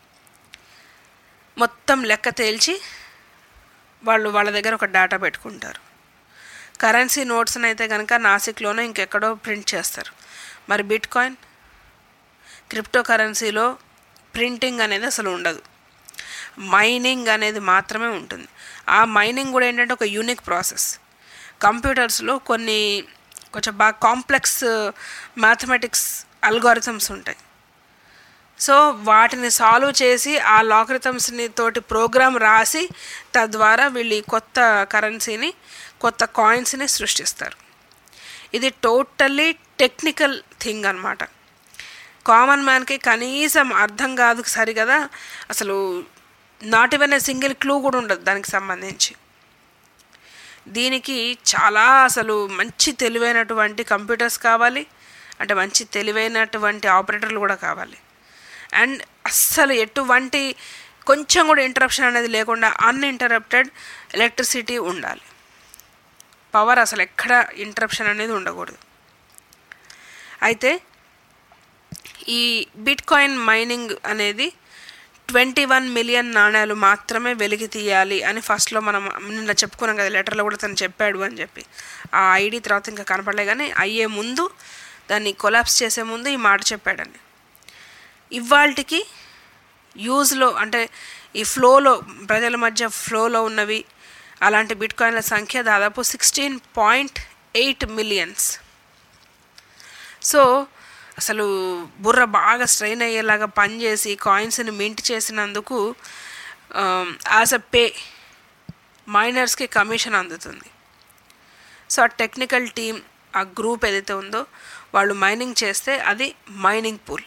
Speaker 7: మొత్తం లెక్క తేల్చి వాళ్ళు వాళ్ళ దగ్గర ఒక డేటా పెట్టుకుంటారు కరెన్సీ నోట్స్ని అయితే కనుక నాసిక్లోనే ఇంకెక్కడో ప్రింట్ చేస్తారు మరి బిట్ కాయిన్ క్రిప్టో కరెన్సీలో ప్రింటింగ్ అనేది అసలు ఉండదు మైనింగ్ అనేది మాత్రమే ఉంటుంది ఆ మైనింగ్ కూడా ఏంటంటే ఒక యూనిక్ ప్రాసెస్ కంప్యూటర్స్లో కొన్ని కొంచెం బాగా కాంప్లెక్స్ మ్యాథమెటిక్స్ అల్గోరిథమ్స్ ఉంటాయి సో వాటిని సాల్వ్ చేసి ఆ లాకరిథమ్స్ని తోటి ప్రోగ్రామ్ రాసి తద్వారా వీళ్ళు ఈ కొత్త కరెన్సీని కొత్త కాయిన్స్ని సృష్టిస్తారు ఇది టోటల్లీ టెక్నికల్ థింగ్ అనమాట కామన్ మ్యాన్కి కనీసం అర్థం కాదు సరి కదా అసలు నాట్ ఈవెన్ సింగిల్ క్లూ కూడా ఉండదు దానికి సంబంధించి దీనికి చాలా అసలు మంచి తెలివైనటువంటి కంప్యూటర్స్ కావాలి అంటే మంచి తెలివైనటువంటి ఆపరేటర్లు కూడా కావాలి అండ్ అస్సలు ఎటువంటి కొంచెం కూడా ఇంటరప్షన్ అనేది లేకుండా అన్ఇంటరప్టెడ్ ఎలక్ట్రిసిటీ ఉండాలి పవర్ అసలు ఎక్కడ ఇంటరప్షన్ అనేది ఉండకూడదు అయితే ఈ బిట్ కాయిన్ మైనింగ్ అనేది ట్వంటీ వన్ మిలియన్ నాణ్యాలు మాత్రమే వెలికి తీయాలి అని ఫస్ట్లో మనం నిన్న చెప్పుకున్నాం కదా లెటర్లో కూడా తను చెప్పాడు అని చెప్పి ఆ ఐడి తర్వాత ఇంకా కనపడలే కానీ అయ్యే ముందు దాన్ని కొలాప్స్ చేసే ముందు ఈ మాట చెప్పాడని ఇవాళకి యూజ్లో అంటే ఈ ఫ్లోలో ప్రజల మధ్య ఫ్లోలో ఉన్నవి అలాంటి బిట్ కాయిన్ల సంఖ్య దాదాపు sixteen point eight millions so అసలు బుర్ర బాగా స్ట్రెయిన్ అయ్యేలాగా పనిచేసి కాయిన్స్ని మింట్ చేసినందుకు యాజ్ అ పే మైనర్స్కి కమిషన్ అందుతుంది సో ఆ టెక్నికల్ టీమ్ ఆ గ్రూప్ ఏదైతే ఉందో వాళ్ళు మైనింగ్ చేస్తే అది మైనింగ్ పూల్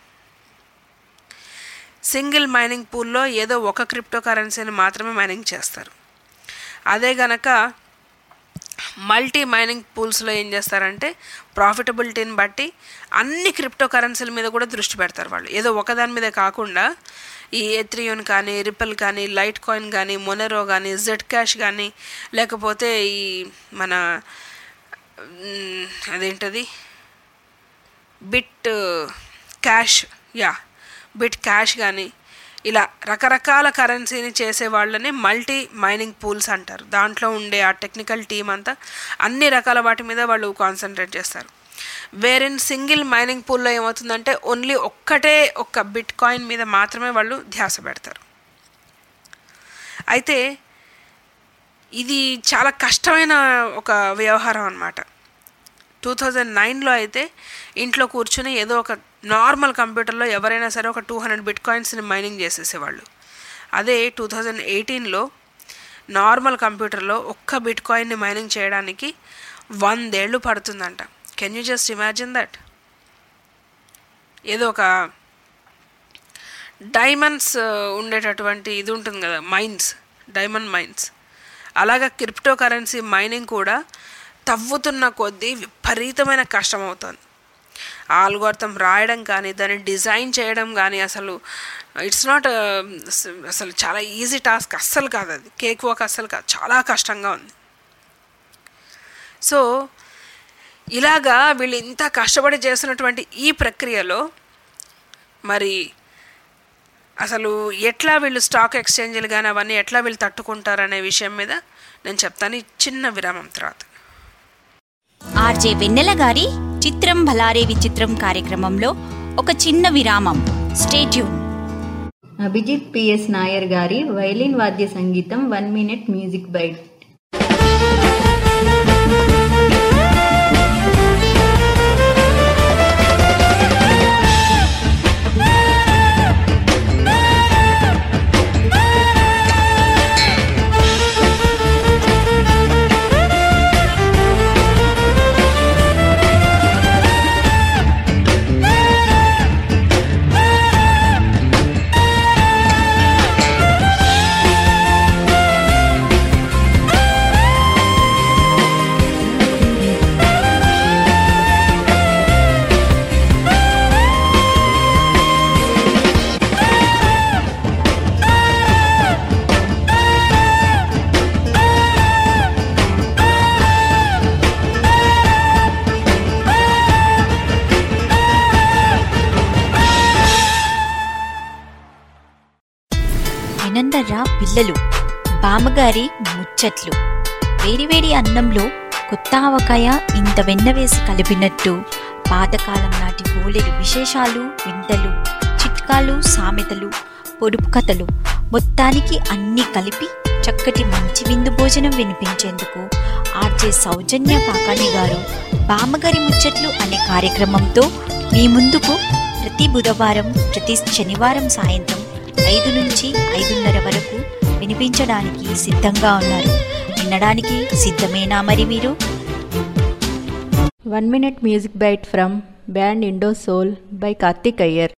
Speaker 7: సింగిల్ మైనింగ్ పూల్లో ఏదో ఒక క్రిప్టో కరెన్సీని మాత్రమే మైనింగ్ చేస్తారు అదే గనక మల్టీ మైనింగ్ పూల్స్లో ఏం చేస్తారంటే ప్రాఫిటబిలిటీని బట్టి అన్ని క్రిప్టో కరెన్సీల మీద కూడా దృష్టి పెడతారు వాళ్ళు ఏదో ఒకదాని మీద కాకుండా ఈ ఎత్రియోన్ కానీ రిపల్ కానీ లైట్ కాయిన్ కానీ మొనెరో కానీ జెడ్ క్యాష్ కానీ లేకపోతే ఈ మన మ్, అదేంటది bit cash yeah bit cash కానీ ఇలా రకరకాల కరెన్సీని చేసే వాళ్ళని మల్టీ మైనింగ్ పూల్స్ అంటారు దాంట్లో ఉండే ఆ టెక్నికల్ టీం అంతా అన్ని రకాల వాటి మీద వాళ్ళు కాన్సన్ట్రేట్ చేస్తారు వేరిన్ సింగిల్ మైనింగ్ పూల్లో ఏమవుతుందంటే ఓన్లీ ఒక్కటే ఒక్క బిట్ కాయిన్ మీద మాత్రమే వాళ్ళు ధ్యాస పెడతారు అయితే ఇది చాలా కష్టమైన ఒక వ్యవహారం అనమాట టూ థౌజండ్ నైన్లో అయితే ఇంట్లో కూర్చుని ఏదో ఒక నార్మల్ కంప్యూటర్లో ఎవరైనా సరే ఒక టూ హండ్రెడ్ బిట్ కాయిన్స్ని మైనింగ్ చేసేసేవాళ్ళు అదే టూ థౌజండ్ ఎయిటీన్లో నార్మల్ కంప్యూటర్లో ఒక్క బిట్ కాయిన్ని మైనింగ్ చేయడానికి వందేళ్ళు పడుతుందంట can you just imagine that ఏదో ఒక డైమండ్స్ ఉండేటటువంటి ఇది ఉంటుంది కదా మైన్స్ డైమండ్ మైన్స్ అలాగా క్రిప్టో కరెన్సీ మైనింగ్ కూడా తవ్వుతున్న కొద్దీ విపరీతమైన కష్టం అవుతుంది ఆల్గోర్థం రాయడం కానీ దాన్ని డిజైన్ చేయడం కానీ అసలు ఇట్స్ నాట్ అసలు చాలా ఈజీ టాస్క్ అస్సలు కాదు అది కేక్ వర్క్ అస్సలు కాదు చాలా కష్టంగా ఉంది సో ఇలాగా వీళ్ళు ఇంత కష్టపడి చేస్తున్నటువంటి ఈ ప్రక్రియలో మరి అసలు ఎట్లా వీళ్ళు స్టాక్ ఎక్స్చేంజ్లు కానీ అవన్నీ ఎట్లా వీళ్ళు తట్టుకుంటారనే విషయం మీద నేను చెప్తాను ఈ చిన్న విరామం తర్వాత
Speaker 8: ఆర్జే వెన్నెల గారి చిత్రం భలారే విచిత్రం కార్యక్రమంలో ఒక చిన్న విరామం స్టేట్యూన్
Speaker 9: అభిజిత్ పిఎస్ నాయర్ గారి వైలిన్ వాద్య సంగీతం వన్ మినిట్ మ్యూజిక్ బైట్
Speaker 10: ఆ
Speaker 8: ఎర్ర పిల్లలు బామ్మగారి ముచ్చట్లు వేడివేడి అన్నంలో కొత్త ఆవకాయ ఇంత వెన్న వేసి కలిపినట్టు పాతకాలం నాటి బోలెడు విశేషాలు వింతలు చిట్కాలు సామెతలు పొడుపు కథలు మొత్తానికి అన్నీ కలిపి చక్కటి మంచి విందు భోజనం వినిపించేందుకు ఆర్జే సౌజన్య కాకాణి గారు బామ్మగారి ముచ్చట్లు అనే కార్యక్రమంతో మీ ముందుకు ప్రతి బుధవారం ప్రతి శనివారం సాయంత్రం ఐదు నుంచి ఐదున్నర వరకు వినిపించడానికి సిద్ధంగా ఉన్నారు వినడానికి సిద్ధమేనా మరి మీరు
Speaker 9: one minute music byte from band Indo Soul by Karthik Iyer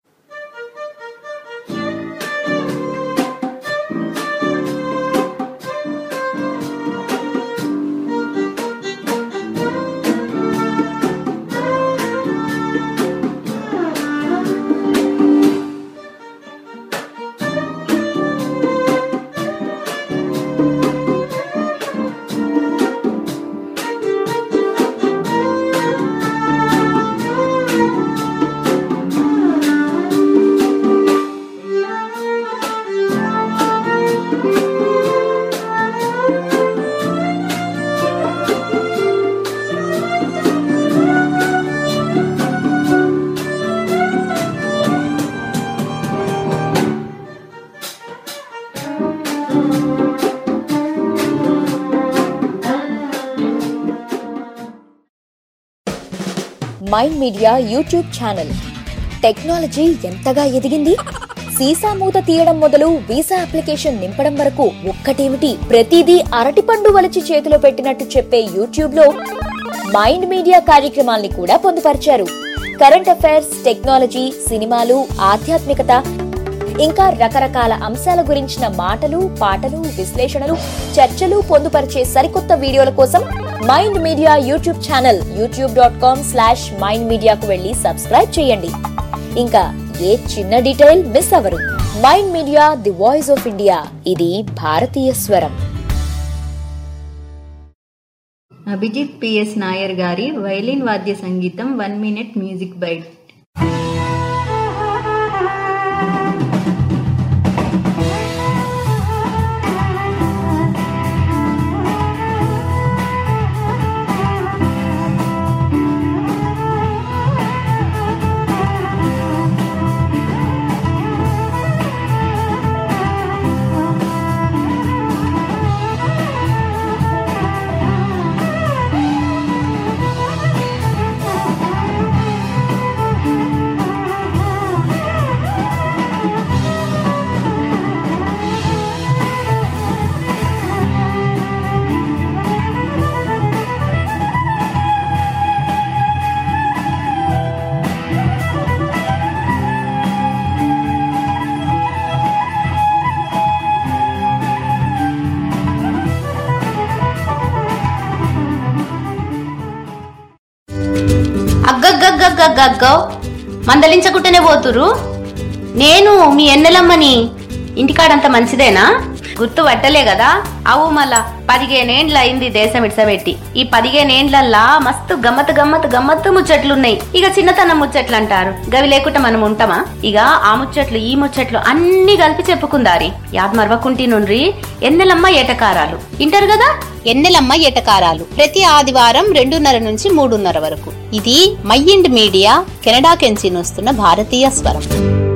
Speaker 6: Mind Media YouTube channel technology ఎంతగా ఎదిగింది సీసా మూత తీయడం మొదలు వీసా అప్లికేషన్ నింపడం వరకు ఒక్కటేమిటి ప్రతిదీ అరటిపండు వలిచి చేతిలో పెట్టినట్టు చెప్పే యూట్యూబ్ లో మైండ్ మీడియా కార్యక్రమాల్ని కూడా పొందుపరిచారు కరెంట్ అఫైర్స్ టెక్నాలజీ సినిమాలు ఆధ్యాత్మికత ఇంకా రకరకాల అంశాల గురించిన మాటలు పాటలు విశ్లేషణలు చర్చలు పొందుపరిచే సరికొత్త వీడియోల కోసం Mind Media YouTube channel YouTube dot com slash Mind మీడియాకు వెళ్ళి సబ్స్క్రైబ్ చేయండి ఇంకా ఏ చిన్న డీటెయిల్ మిస్ అవ్వరు Mind Media the voice of India ఇది భారతీయ స్వరం
Speaker 9: అభిజిత్ పిఎస్ నాయర్ గారి వైలిన్ వాద్య సంగీతం వన్ మినిట్ మ్యూజిక్ బైట్
Speaker 15: అగ్గగ్గగ్గగ్గగ్గో మందలించకుంటేనే పోతురు నేను మీ ఎన్నెలమ్మని ఇంటికాడంత మంచిదేనా గుర్తు పట్టలే కదా అవు మళ్ళా పదిహేనేండ్ల అయింది దేశం ఇడ్సబెట్టి ఈ పదిహేనేండ్లల్లా మస్తు గమ్మత్ గమ్మత్ గమ్మత్తు ముచ్చట్లున్నాయి ఇక చిన్నతనం ముచ్చట్లు అంటారు గవి లేకుండా మనం ఉంటామా ఇక ఆ ముచ్చట్లు ఈ ముచ్చట్లు అన్ని కలిపి చెప్పుకుందారి యాద్ మరవకుంటి నుండ్రి ఎన్నెలమ్మ ఏటకారాలు ఇంటారు కదా
Speaker 16: ఎన్నెలమ్మ ఎటకారాలు ప్రతి ఆదివారం రెండున్నర నుంచి మూడున్నర వరకు ఇది మైండ్ మీడియా కెనడా కెంచి వస్తున్న భారతీయ స్వరం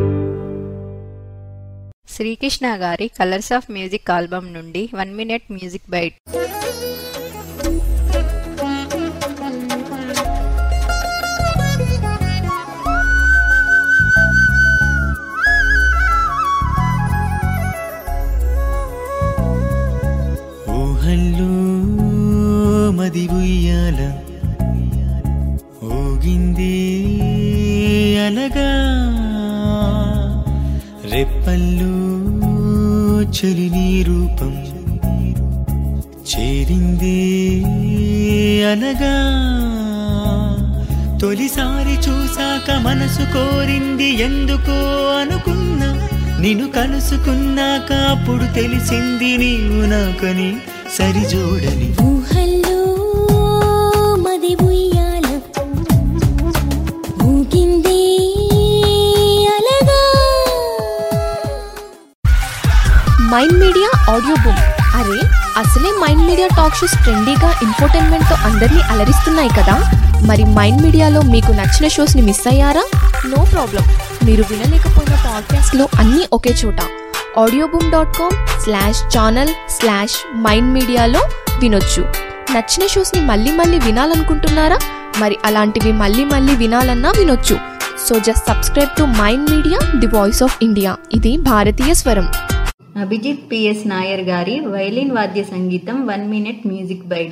Speaker 9: శ్రీకృష్ణ గారి కలర్స్ ఆఫ్ మ్యూజిక్ ఆల్బమ్ నుండి వన్ మినిట్ మ్యూజిక్ బైట్
Speaker 3: ఊహల్లో మది ఉయ్యాల ఊగింది అనగా రెప్పల్లో చలి నీ రూపం చేరింది అనగా తొలిసారి చూసాక మనసు కోరింది ఎందుకో అనుకున్నా నిన్ను కలుసుకున్నాక అప్పుడు తెలిసింది నీవు నాకని సరిజోడని
Speaker 10: ఊహల్లో మది ఉయ్యాల ఊగిందే అలగా
Speaker 4: Mind Media
Speaker 17: media talk shows ట్రెండీగా ఇన్ఫోటైన్మెంట్తో అందరినీ అలరిస్తున్నాయి కదా మరి మైండ్ మీడియాలో మీకు నచ్చిన షోస్ని మిస్ అయ్యారా నో ప్రాబ్లం మీరు వినలేకపోయిన పాడ్కాస్ట్లో అన్నీ ఒకే చోట Audioboom dot com slash channel slash Mind మీడియాలో వినొచ్చు నచ్చిన షోస్ని మళ్ళీ మళ్ళీ వినాలనుకుంటున్నారా మరి అలాంటివి మళ్ళీ మళ్ళీ వినాలన్నా వినొచ్చు so just subscribe to Mind Media the voice of India ఇది భారతీయ స్వరం
Speaker 9: అభిజిత్ పిఎస్ నాయర్ గారి వైలిన్ వాద్య సంగీతం one minute music byte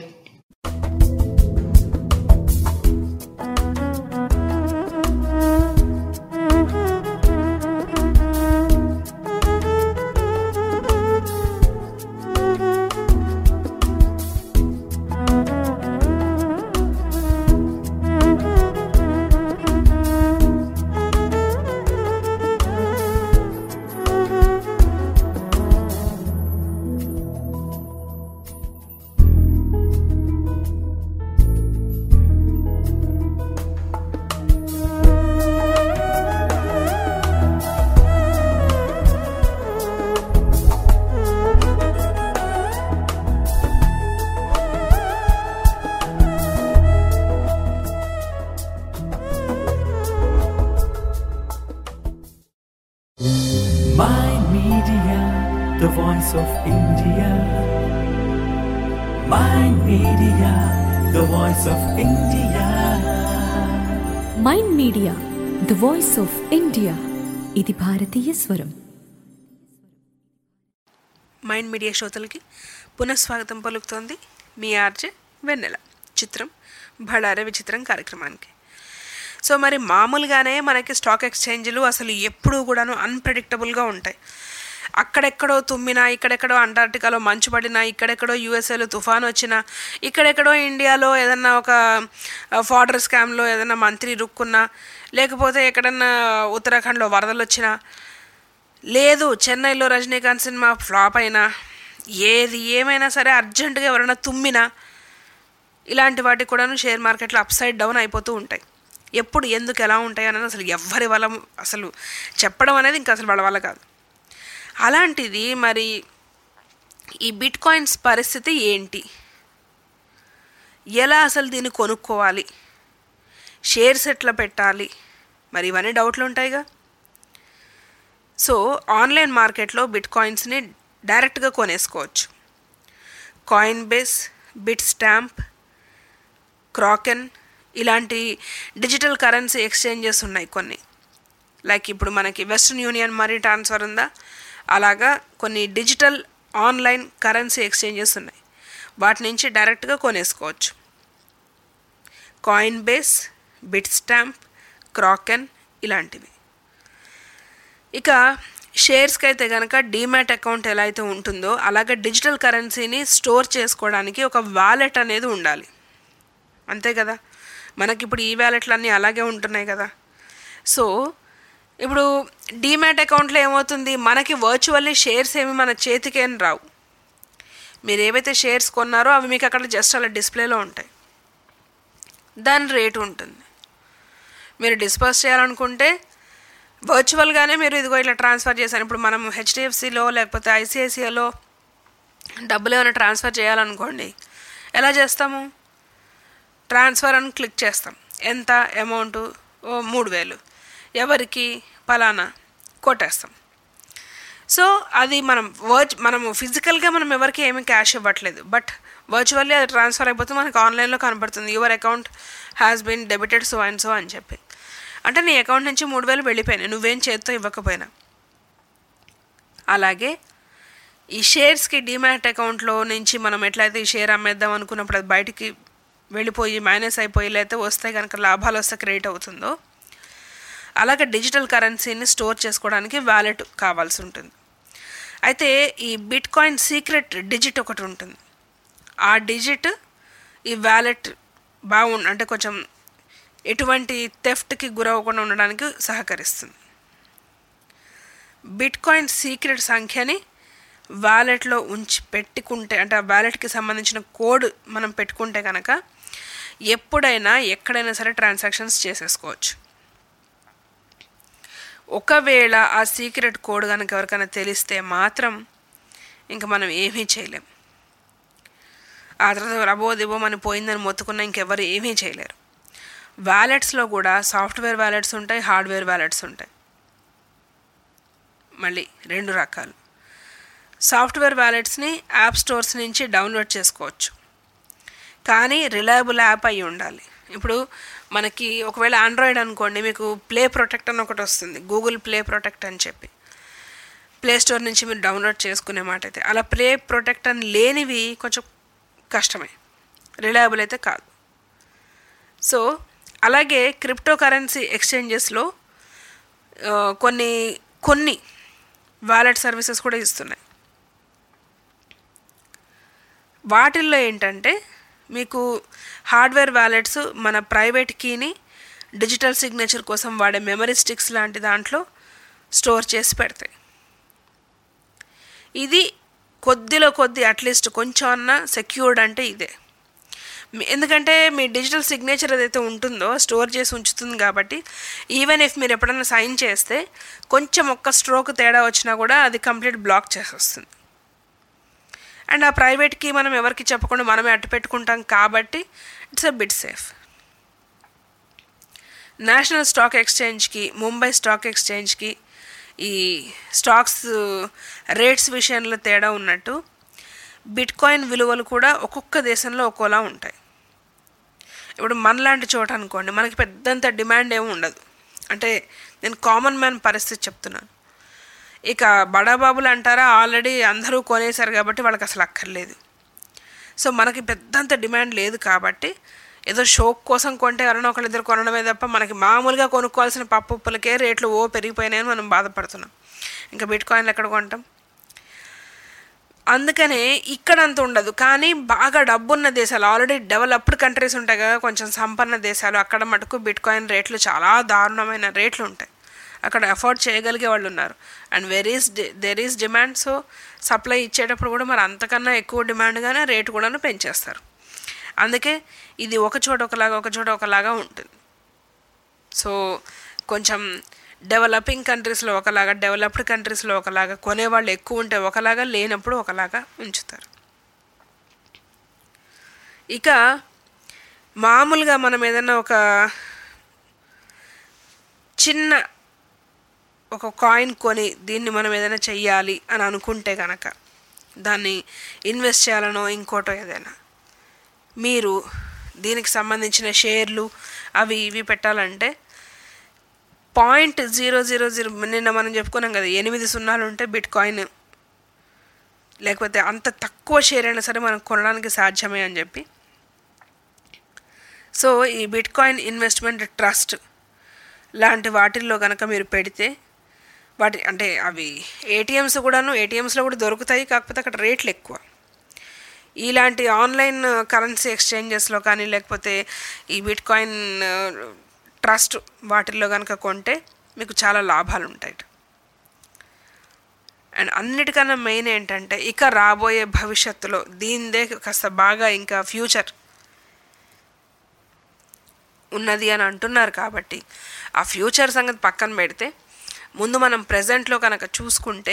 Speaker 3: My Media, the voice of India. My Media, the voice of India.
Speaker 4: Mind Media the voice of India ఇది భారతీయ స్వరం
Speaker 7: mind Media శ్రోతలకి పునఃస్వాగతం పలుకుతోంది మీ ఆర్జే వెన్నెల చిత్రం బళారే విచిత్రం కార్యక్రమానికి సో మరి మామూలుగానే మనకి స్టాక్ ఎక్స్చేంజ్లు అసలు ఎప్పుడూ కూడాను అన్ప్రెడిక్టబుల్గా ఉంటాయి అక్కడెక్కడో తుమ్మినా ఇక్కడెక్కడో అంటార్టికాలో మంచు పడినా ఇక్కడెక్కడో యూఎస్ఏలో తుఫాన్ వచ్చినా ఇక్కడెక్కడో ఇండియాలో ఏదన్నా ఒక ఫాడర్ స్కామ్లో ఏదన్నా మంత్రి రుక్కున్నా లేకపోతే ఎక్కడన్నా ఉత్తరాఖండ్లో వరదలు వచ్చినా లేదు చెన్నైలో రజనీకాంత్ సినిమా ఫ్లాప్ అయినా ఏది ఏమైనా సరే అర్జెంటుగా ఎవరైనా తుమ్మినా ఇలాంటి వాటికి కూడాను షేర్ మార్కెట్లో అప్ సైడ్ డౌన్ అయిపోతూ ఉంటాయి ఎప్పుడు ఎందుకు ఎలా ఉంటాయి అనేది అసలు ఎవ్వరి వల్ల అసలు చెప్పడం అనేది ఇంకా అసలు వాళ్ళ వల్ల కాదు అలాంటిది మరి ఈ బిట్ కాయిన్స్ పరిస్థితి ఏంటి ఎలా అసలు దీన్ని కొనుక్కోవాలి షేర్స్ ఎట్లా పెట్టాలి మరి ఇవన్నీ డౌట్లు ఉంటాయిగా సో ఆన్లైన్ మార్కెట్లో బిట్ కాయిన్స్ని డైరెక్ట్గా కొనేసుకోవచ్చు Coinbase Bitstamp Kraken ఇలాంటి డిజిటల్ కరెన్సీ ఎక్స్చేంజెస్ ఉన్నాయి కొన్ని లైక్ ఇప్పుడు మనకి వెస్ట్రన్ యూనియన్ మనీ ట్రాన్స్ఫర్ ఉందా అలాగా కొన్ని డిజిటల్ ఆన్లైన్ కరెన్సీ ఎక్స్చేంజెస్ ఉన్నాయి వాటి నుంచి డైరెక్ట్గా కొనేసుకోవచ్చు Coinbase Bitstamp Kraken ఇలాంటివి ఇక షేర్స్కి అయితే కనుక డీమ్యాట్ అకౌంట్ ఎలా అయితే ఉంటుందో అలాగే డిజిటల్ కరెన్సీని స్టోర్ చేసుకోవడానికి ఒక వ్యాలెట్ అనేది ఉండాలి అంతే కదా మనకి ఇప్పుడు ఈ వ్యాలెట్లు అన్నీ అలాగే ఉంటున్నాయి కదా సో ఇప్పుడు డీమ్యాట్ అకౌంట్లో ఏమవుతుంది మనకి వర్చువల్లీ షేర్స్ ఏమి మన చేతికేం రావు మీరు ఏవైతే షేర్స్ కొన్నారో అవి మీకు అక్కడ జస్ట్ అలా డిస్ప్లేలో ఉంటాయి దాని రేటు ఉంటుంది మీరు డిస్పర్స్ చేయాలనుకుంటే వర్చువల్గానే మీరు ఇదిగో ఇట్లా ట్రాన్స్ఫర్ చేశాను ఇప్పుడు మనం హెచ్డిఎఫ్సిలో లేకపోతే ఐసిఐసిఐలో డబ్బులు ఏమైనా ట్రాన్స్ఫర్ చేయాలనుకోండి ఎలా చేస్తాము ట్రాన్స్ఫర్ అని క్లిక్ చేస్తాం ఎంత అమౌంట్ ఓ మూడు వేలు ఎవరికి పలానా కొట్టేస్తాం సో అది మనం వర్చ్ మనము ఫిజికల్గా మనం ఎవరికి ఏమీ క్యాష్ ఇవ్వట్లేదు బట్ వర్చువల్లీ అది ట్రాన్స్ఫర్ అయిపోతే మనకు ఆన్లైన్లో కనపడుతుంది your account has been debited so and so అని చెప్పి అంటే నీ అకౌంట్ నుంచి మూడు వేలు వెళ్ళిపోయినాయి నువ్వేం చేత్తో ఇవ్వకపోయినా అలాగే ఈ షేర్స్కి డిమాట్ అకౌంట్లో నుంచి మనం ఎట్లయితే ఈ షేర్ అమ్మేద్దాం అనుకున్నప్పుడు అది బయటికి వెళ్ళిపోయి మైనస్ అయిపోయి లేకపోతే వస్తే కనుక లాభాలు వస్తే క్రియేట్ అవుతుందో అలాగే డిజిటల్ కరెన్సీని స్టోర్ చేసుకోవడానికి వ్యాలెట్ కావాల్సి ఉంటుంది అయితే ఈ బిట్ కాయిన్ సీక్రెట్ డిజిట్ ఒకటి ఉంటుంది ఆ డిజిట్ ఈ వ్యాలెట్ బాగుండు అంటే కొంచెం ఎటువంటి థెఫ్ట్కి గురవ్వకుండా ఉండడానికి సహకరిస్తుంది బిట్ కాయిన్ సీక్రెట్ సంఖ్యని వ్యాలెట్లో ఉంచి పెట్టుకుంటే అంటే ఆ వ్యాలెట్కి సంబంధించిన కోడ్ మనం పెట్టుకుంటే కనుక ఎప్పుడైనా ఎక్కడైనా సరే ట్రాన్సాక్షన్స్ చేసేసుకోవచ్చు ఒకవేళ ఆ సీక్రెట్ కోడ్ కనుక ఎవరికైనా తెలిస్తే మాత్రం ఇంకా మనం ఏమీ చేయలేం ఆ తర్వాత రబో దిబో అని పోయిందని మొత్తుకున్నా ఇంకెవరు ఏమీ చేయలేరు వ్యాలెట్స్లో కూడా సాఫ్ట్వేర్ వ్యాలెట్స్ ఉంటాయి హార్డ్వేర్ వ్యాలెట్స్ ఉంటాయి మళ్ళీ రెండు రకాలు సాఫ్ట్వేర్ వ్యాలెట్స్ని యాప్ స్టోర్స్ నుంచి డౌన్లోడ్ చేసుకోవచ్చు కానీ రిలయబుల్ యాప్ అయి ఉండాలి ఇప్పుడు మనకి ఒకవేళ ఆండ్రాయిడ్ అనుకోండి మీకు ప్లే ప్రొటెక్ట్ అని ఒకటి వస్తుంది గూగుల్ ప్లే ప్రొటెక్ట్ అని చెప్పి ప్లే స్టోర్ నుంచి మీరు డౌన్లోడ్ చేసుకునే మాట అయితే అలా ప్లే ప్రొటెక్ట్ అని లేనివి కొంచెం కష్టమే రిలయబుల్ అయితే కాదు సో అలాగే క్రిప్టో కరెన్సీ ఎక్స్చేంజెస్లో కొన్ని కొన్ని వ్యాలెట్ సర్వీసెస్ కూడా ఇస్తున్నాయి వాటిల్లో ఏంటంటే మీకు హార్డ్వేర్ వ్యాలెట్స్ మన ప్రైవేట్ కీని డిజిటల్ సిగ్నేచర్ కోసం వాడే మెమరీ స్టిక్స్ లాంటి దాంట్లో స్టోర్ చేసి పెడతాయి ఇది కొద్దిలో కొద్ది అట్లీస్ట్ కొంచెం అన్న సెక్యూర్డ్ అంటే ఇదే ఎందుకంటే మీ డిజిటల్ సిగ్నేచర్ ఏదైతే ఉంటుందో స్టోర్ చేసి ఉంచుతుంది కాబట్టి ఈవెన్ ఇఫ్ మీరు ఎప్పుడైనా సైన్ చేస్తే కొంచెం ఒక్క స్ట్రోక్ తేడా వచ్చినా కూడా అది కంప్లీట్ బ్లాక్ చేసేస్తుంది అండ్ ఆ ప్రైవేట్కి మనం ఎవరికి చెప్పకుండా మనమే అట్టు పెట్టుకుంటాం కాబట్టి it's a bit safe national stock ఎక్స్చేంజ్కి ముంబై స్టాక్ ఎక్స్చేంజ్కి ఈ స్టాక్స్ రేట్స్ విషయంలో తేడా ఉన్నట్టు బిట్కాయిన్ విలువలు కూడా ఒక్కొక్క దేశంలో ఒక్కోలా ఉంటాయి ఇప్పుడు మనలాంటి చోట అనుకోండి మనకి పెద్దంత డిమాండ్ ఏమి ఉండదు అంటే నేను కామన్ మ్యాన్ పరిస్థితి చెప్తున్నాను ఇక బడాబాబులు అంటారా ఆల్రెడీ అందరూ కొనేశారు కాబట్టి వాళ్ళకి అసలు అక్కర్లేదు సో మనకి పెద్దంత డిమాండ్ లేదు కాబట్టి ఏదో షోక్ కోసం కొంటే ఎవరైనా ఒకళ్ళు ఇద్దరు కొనడమే తప్ప మనకి మామూలుగా కొనుక్కోవాల్సిన పప్పు ఉప్పులకే రేట్లు ఓ పెరిగిపోయినాయని మనం బాధపడుతున్నాం ఇంకా బిట్ కాయిన్లు ఎక్కడ కొంటాం అందుకనే ఇక్కడ అంత ఉండదు కానీ బాగా డబ్బున్న దేశాలు ఆల్రెడీ డెవలప్డ్ కంట్రీస్ ఉంటాయి కదా కొంచెం సంపన్న దేశాలు అక్కడ మటుకు బిట్ కాయిన్ రేట్లు చాలా దారుణమైన రేట్లు ఉంటాయి అక్కడ అఫోర్డ్ చేయగలిగే వాళ్ళు ఉన్నారు and where is there is demand so supply ఇచ్చేటప్పుడు కూడా మరి అంతకన్నా ఎక్కువ డిమాండ్గానే రేటు కూడా పెంచేస్తారు అందుకే ఇది ఒక చోట ఒకలాగా ఒక చోట ఒకలాగా ఉంటుంది సో కొంచెం డెవలపింగ్ కంట్రీస్లో ఒకలాగా డెవలప్డ్ కంట్రీస్లో ఒకలాగా కొనేవాళ్ళు ఎక్కువ ఉంటే ఒకలాగా లేనప్పుడు ఒకలాగా ఉంచుతారు ఇక మామూలుగా మనం ఏదైనా ఒక చిన్న ఒక కాయిన్ కొని దీన్ని మనం ఏదైనా చెయ్యాలి అని అనుకుంటే కనుక దాన్ని ఇన్వెస్ట్ చేయాలనో ఇంకోటో ఏదైనా మీరు దీనికి సంబంధించిన షేర్లు అవి ఇవి పెట్టాలంటే పాయింట్ జీరో జీరో జీరో నిన్న మనం చెప్పుకున్నాం కదా ఎనిమిది సున్నాలు ఉంటే బిట్ కాయిన్ లేకపోతే అంత తక్కువ షేర్ అయినా సరే మనం కొనడానికి సాధ్యమే అని చెప్పి సో ఈ బిట్ కాయిన్ ఇన్వెస్ట్మెంట్ ట్రస్ట్ లాంటి వాటిల్లో కనుక మీరు పెడితే వాటి అంటే అవి ఏటీఎంస్ కూడాను ఏటీఎంస్లో కూడా దొరుకుతాయి కాకపోతే అక్కడ రేట్లు ఎక్కువ ఇలాంటి ఆన్లైన్ కరెన్సీ ఎక్స్చేంజెస్లో కానీ లేకపోతే ఈ బిట్ కాయిన్ ట్రస్ట్ వాటిల్లో కనుక కొంటే మీకు చాలా లాభాలు ఉంటాయి అండ్ అన్నిటికన్నా మెయిన్ ఏంటంటే ఇక రాబోయే భవిష్యత్తులో దీనిదే కాస్త బాగా ఇంకా ఫ్యూచర్ ఉన్నది అని అంటున్నారు కాబట్టి ఆ ఫ్యూచర్ సంగతి పక్కన పెడితే ముందు మనం ప్రజెంట్లో కనుక చూసుకుంటే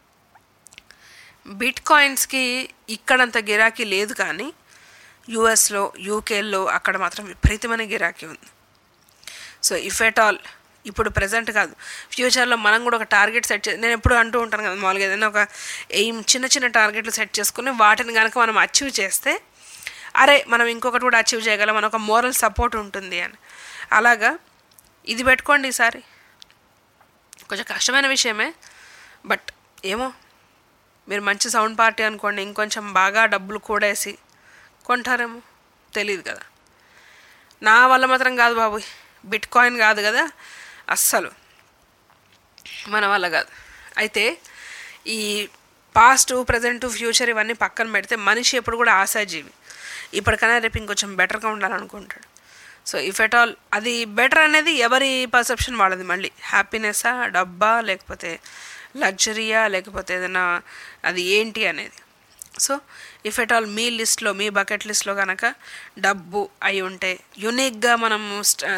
Speaker 7: బిట్ కాయిన్స్కి ఇక్కడంత గిరాకీ లేదు కానీ యుఎస్లో యూకేలో అక్కడ మాత్రం విపరీతమైన గిరాకీ ఉంది సో ఇఫ్ ఎట్ ఆల్ ఇప్పుడు ప్రజెంట్ కాదు ఫ్యూచర్లో మనం కూడా ఒక టార్గెట్ సెట్ చే నేను ఎప్పుడు అంటూ ఉంటాను కదా మామూలుగా ఏదైనా ఒక ఎయిమ్ చిన్న చిన్న టార్గెట్లు సెట్ చేసుకుని వాటిని కనుక మనం అచీవ్ చేస్తే అరే మనం ఇంకొకటి కూడా అచీవ్ చేయగలం మన ఒక మోరల్ సపోర్ట్ ఉంటుంది అని అలాగా ఇది పెట్టుకోండి ఈసారి కొంచెం కష్టమైన విషయమే బట్ ఏమో మీరు మంచి సౌండ్ పార్టీ అనుకోండి ఇంకొంచెం బాగా డబ్బులు కూడేసి కొంటారేమో తెలియదు కదా నా వల్ల మాత్రం కాదు బాబు బిట్ కాయిన్ కాదు కదా అస్సలు మన వల్ల కాదు అయితే ఈ పాస్ట్ ప్రజెంట్ ఫ్యూచర్ ఇవన్నీ పక్కన పెడితే మనిషి ఎప్పుడు కూడా ఆశాజీవి ఇప్పటికైనా రేపు ఇంకొంచెం బెటర్గా ఉండాలనుకుంటాడు సో ఇఫ్ ఎట్ ఆల్ అది బెటర్ అనేది ఎవరి పర్సెప్షన్ వాళ్ళది మళ్ళీ హ్యాపీనెస్సా డబ్బా లేకపోతే లగ్జరీయా లేకపోతే ఏదైనా అది ఏంటి అనేది సో ఇఫ్ ఎట్ ఆల్ మీ లిస్ట్లో మీ బకెట్ లిస్ట్లో కనుక డబ్బు అయి ఉంటే యునిక్గా మనం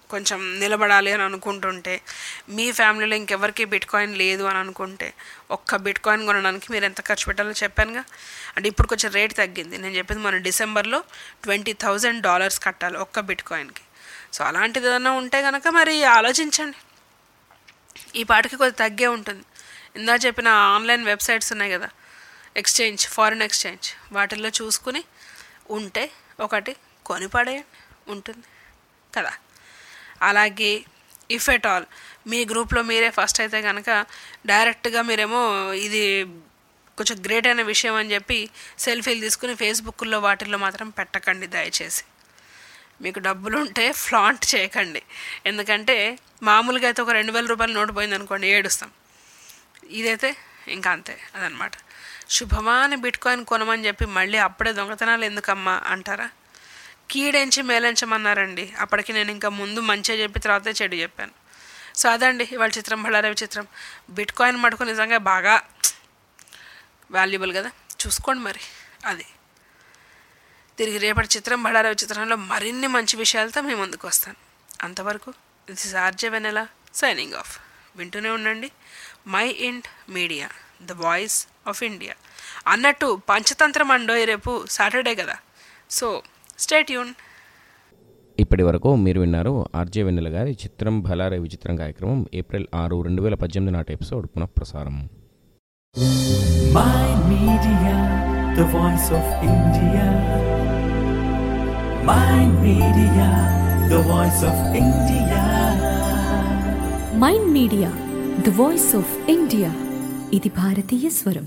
Speaker 7: కొంచెం నిలబడాలి అని అనుకుంటుంటే మీ ఫ్యామిలీలో ఇంకెవరికి బిట్ కాయిన్ లేదు అని అనుకుంటే ఒక్క బిట్ కాయిన్ కొనడానికి మీరు ఎంత ఖర్చు పెట్టాలో చెప్పానుగా అంటే ఇప్పుడు కొంచెం రేట్ తగ్గింది నేను చెప్పింది మన డిసెంబర్లో ట్వంటీ థౌజండ్ డాలర్స్ కట్టాలి ఒక్క బిట్ కాయిన్కి సో అలాంటిది ఏదైనా ఉంటే కనుక మరి ఆలోచించండి ఈ పాటికి కొద్ది తగ్గే ఉంటుంది ఇందా చెప్పిన ఆన్లైన్ వెబ్సైట్స్ ఉన్నాయి కదా ఎక్స్చేంజ్ ఫారిన్ ఎక్స్చేంజ్ వాటిల్లో చూసుకుని ఉంటే ఒకటి కొని పడేయండి ఉంటుంది కదా అలాగే ఇఫ్ ఎట్ ఆల్ మీ గ్రూప్లో మీరే ఫస్ట్ అయితే కనుక డైరెక్ట్గా మీరేమో ఇది కొంచెం గ్రేట్ అయిన విషయం అని చెప్పి సెల్ఫీలు తీసుకుని ఫేస్బుక్లో వాటిల్లో మాత్రం పెట్టకండి దయచేసి మీకు డబ్బులు ఉంటే ఫ్లాంట్ చేయకండి ఎందుకంటే మామూలుగా అయితే ఒక రెండు వేల రూపాయల నోటు పోయింది అనుకోండి ఏడుస్తాం ఇదైతే ఇంకా అంతే అదనమాట శుభమాని బిట్ కాయిన్ కొనమని చెప్పి మళ్ళీ అప్పుడే దొంగతనాలు ఎందుకమ్మా అంటారా కీడెంచి మేలంచమన్నారండి అప్పటికి నేను ఇంకా ముందు మంచిగా చెప్పి తర్వాతే చెడు చెప్పాను సో అదండి ఇవాళ చిత్రం బళ్ళారవి చిత్రం బిట్ కాయిన్ మటుకు నిజంగా బాగా వాల్యుబుల్ కదా చూసుకోండి మరి అది తిరిగి రేపటి చిత్రం బళ్ళారవి చిత్రంలో మరిన్ని మంచి విషయాలతో మీ ముందుకు వస్తాను అంతవరకు this is RJ Vennela signing off వింటూనే ఉండండి Mind Media the voice of India అన్నట్టు పంచతంత్రం అండోయి రేపు సాటర్డే కదా సో స్టేట్ యూన్
Speaker 5: ఇప్పటి వరకు మీరు విన్నారు ఆర్జే వెన్నెల గారి చిత్రం భలారే విచిత్రం కార్యక్రమం ఏప్రిల్ ఆరు రెండు వేల పద్దెనిమిది నాటి ఎపిసోడ్ పునఃప్రసారం
Speaker 3: My Media, the voice of India. My Media, the voice of India.
Speaker 4: Mind Media the voice of India ఇది భారతీయ స్వరం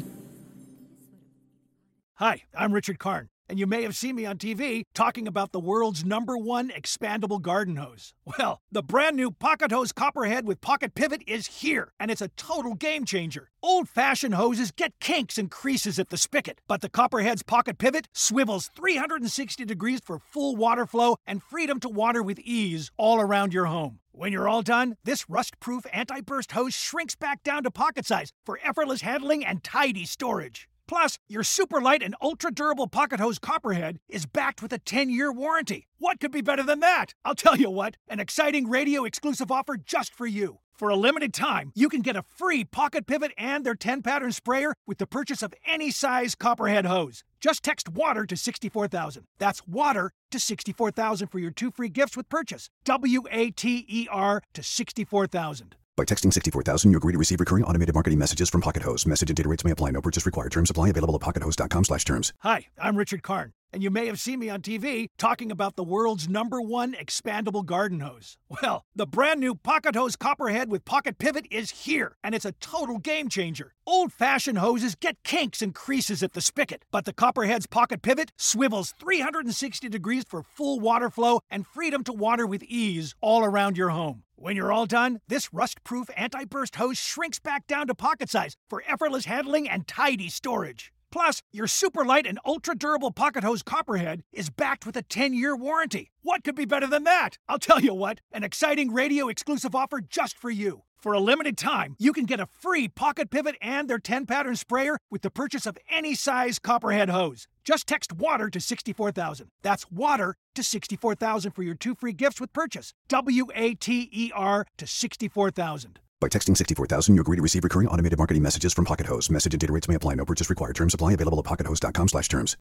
Speaker 1: Hi, I'm Richard Karn, and you may have seen me on TV talking about the world's number one expandable garden hose. Well, the brand new Pocket Hose Copperhead with Pocket Pivot is here, and it's a total game changer. Old fashioned hoses get kinks and creases at the spigot, but the Copperhead's Pocket Pivot swivels 360 degrees for full water flow and freedom to water with ease all around your home. When you're all done, this rust proof anti burst hose shrinks back down to pocket size for effortless handling and tidy storage. Plus, your super light and ultra durable pocket hose Copperhead is backed with a 10 year warranty. What could be better than that? I'll tell you what, an exciting radio exclusive offer just for you. For a limited time, you can get a free pocket pivot and their 10 pattern sprayer with the purchase of any size Copperhead hose. Just text water to 64000. That's water to 64000 for your two free gifts with purchase. W A T E R to 64000.
Speaker 2: By texting 64000, you agree to receive recurring automated marketing messages from Pocket Host. Message and data rates may apply. No purchase required. Terms apply. Available at pockethost.com slash terms.
Speaker 1: Hi, I'm Richard Karn, and you may have seen me on TV talking about the world's number one expandable garden hose. Well, the brand new Pocket Hose Copperhead with Pocket Pivot is here, and it's a total game changer. Old fashioned hoses get kinks and creases at the spigot, but the Copperhead's Pocket Pivot swivels 360 degrees for full water flow and freedom to water with ease all around your home. When you're all done, this rust proof anti burst hose shrinks back down to pocket size for effortless handling and tidy storage. Plus, your super light and ultra durable pocket hose Copperhead is backed with a 10 year warranty. What could be better than that? I'll tell you what, an exciting radio exclusive offer just for you. For a limited time, you can get a free pocket pivot and their 10 pattern sprayer with the purchase of any size Copperhead hose. Just text water to 64000. That's water to 64000 for your two free gifts with purchase. W A T E R to 64000.
Speaker 2: By texting 64000, you agree to receive recurring automated marketing messages from Pocket Host. Message and data rates may apply. No purchase required. Terms apply. Available at pockethost.com slash terms.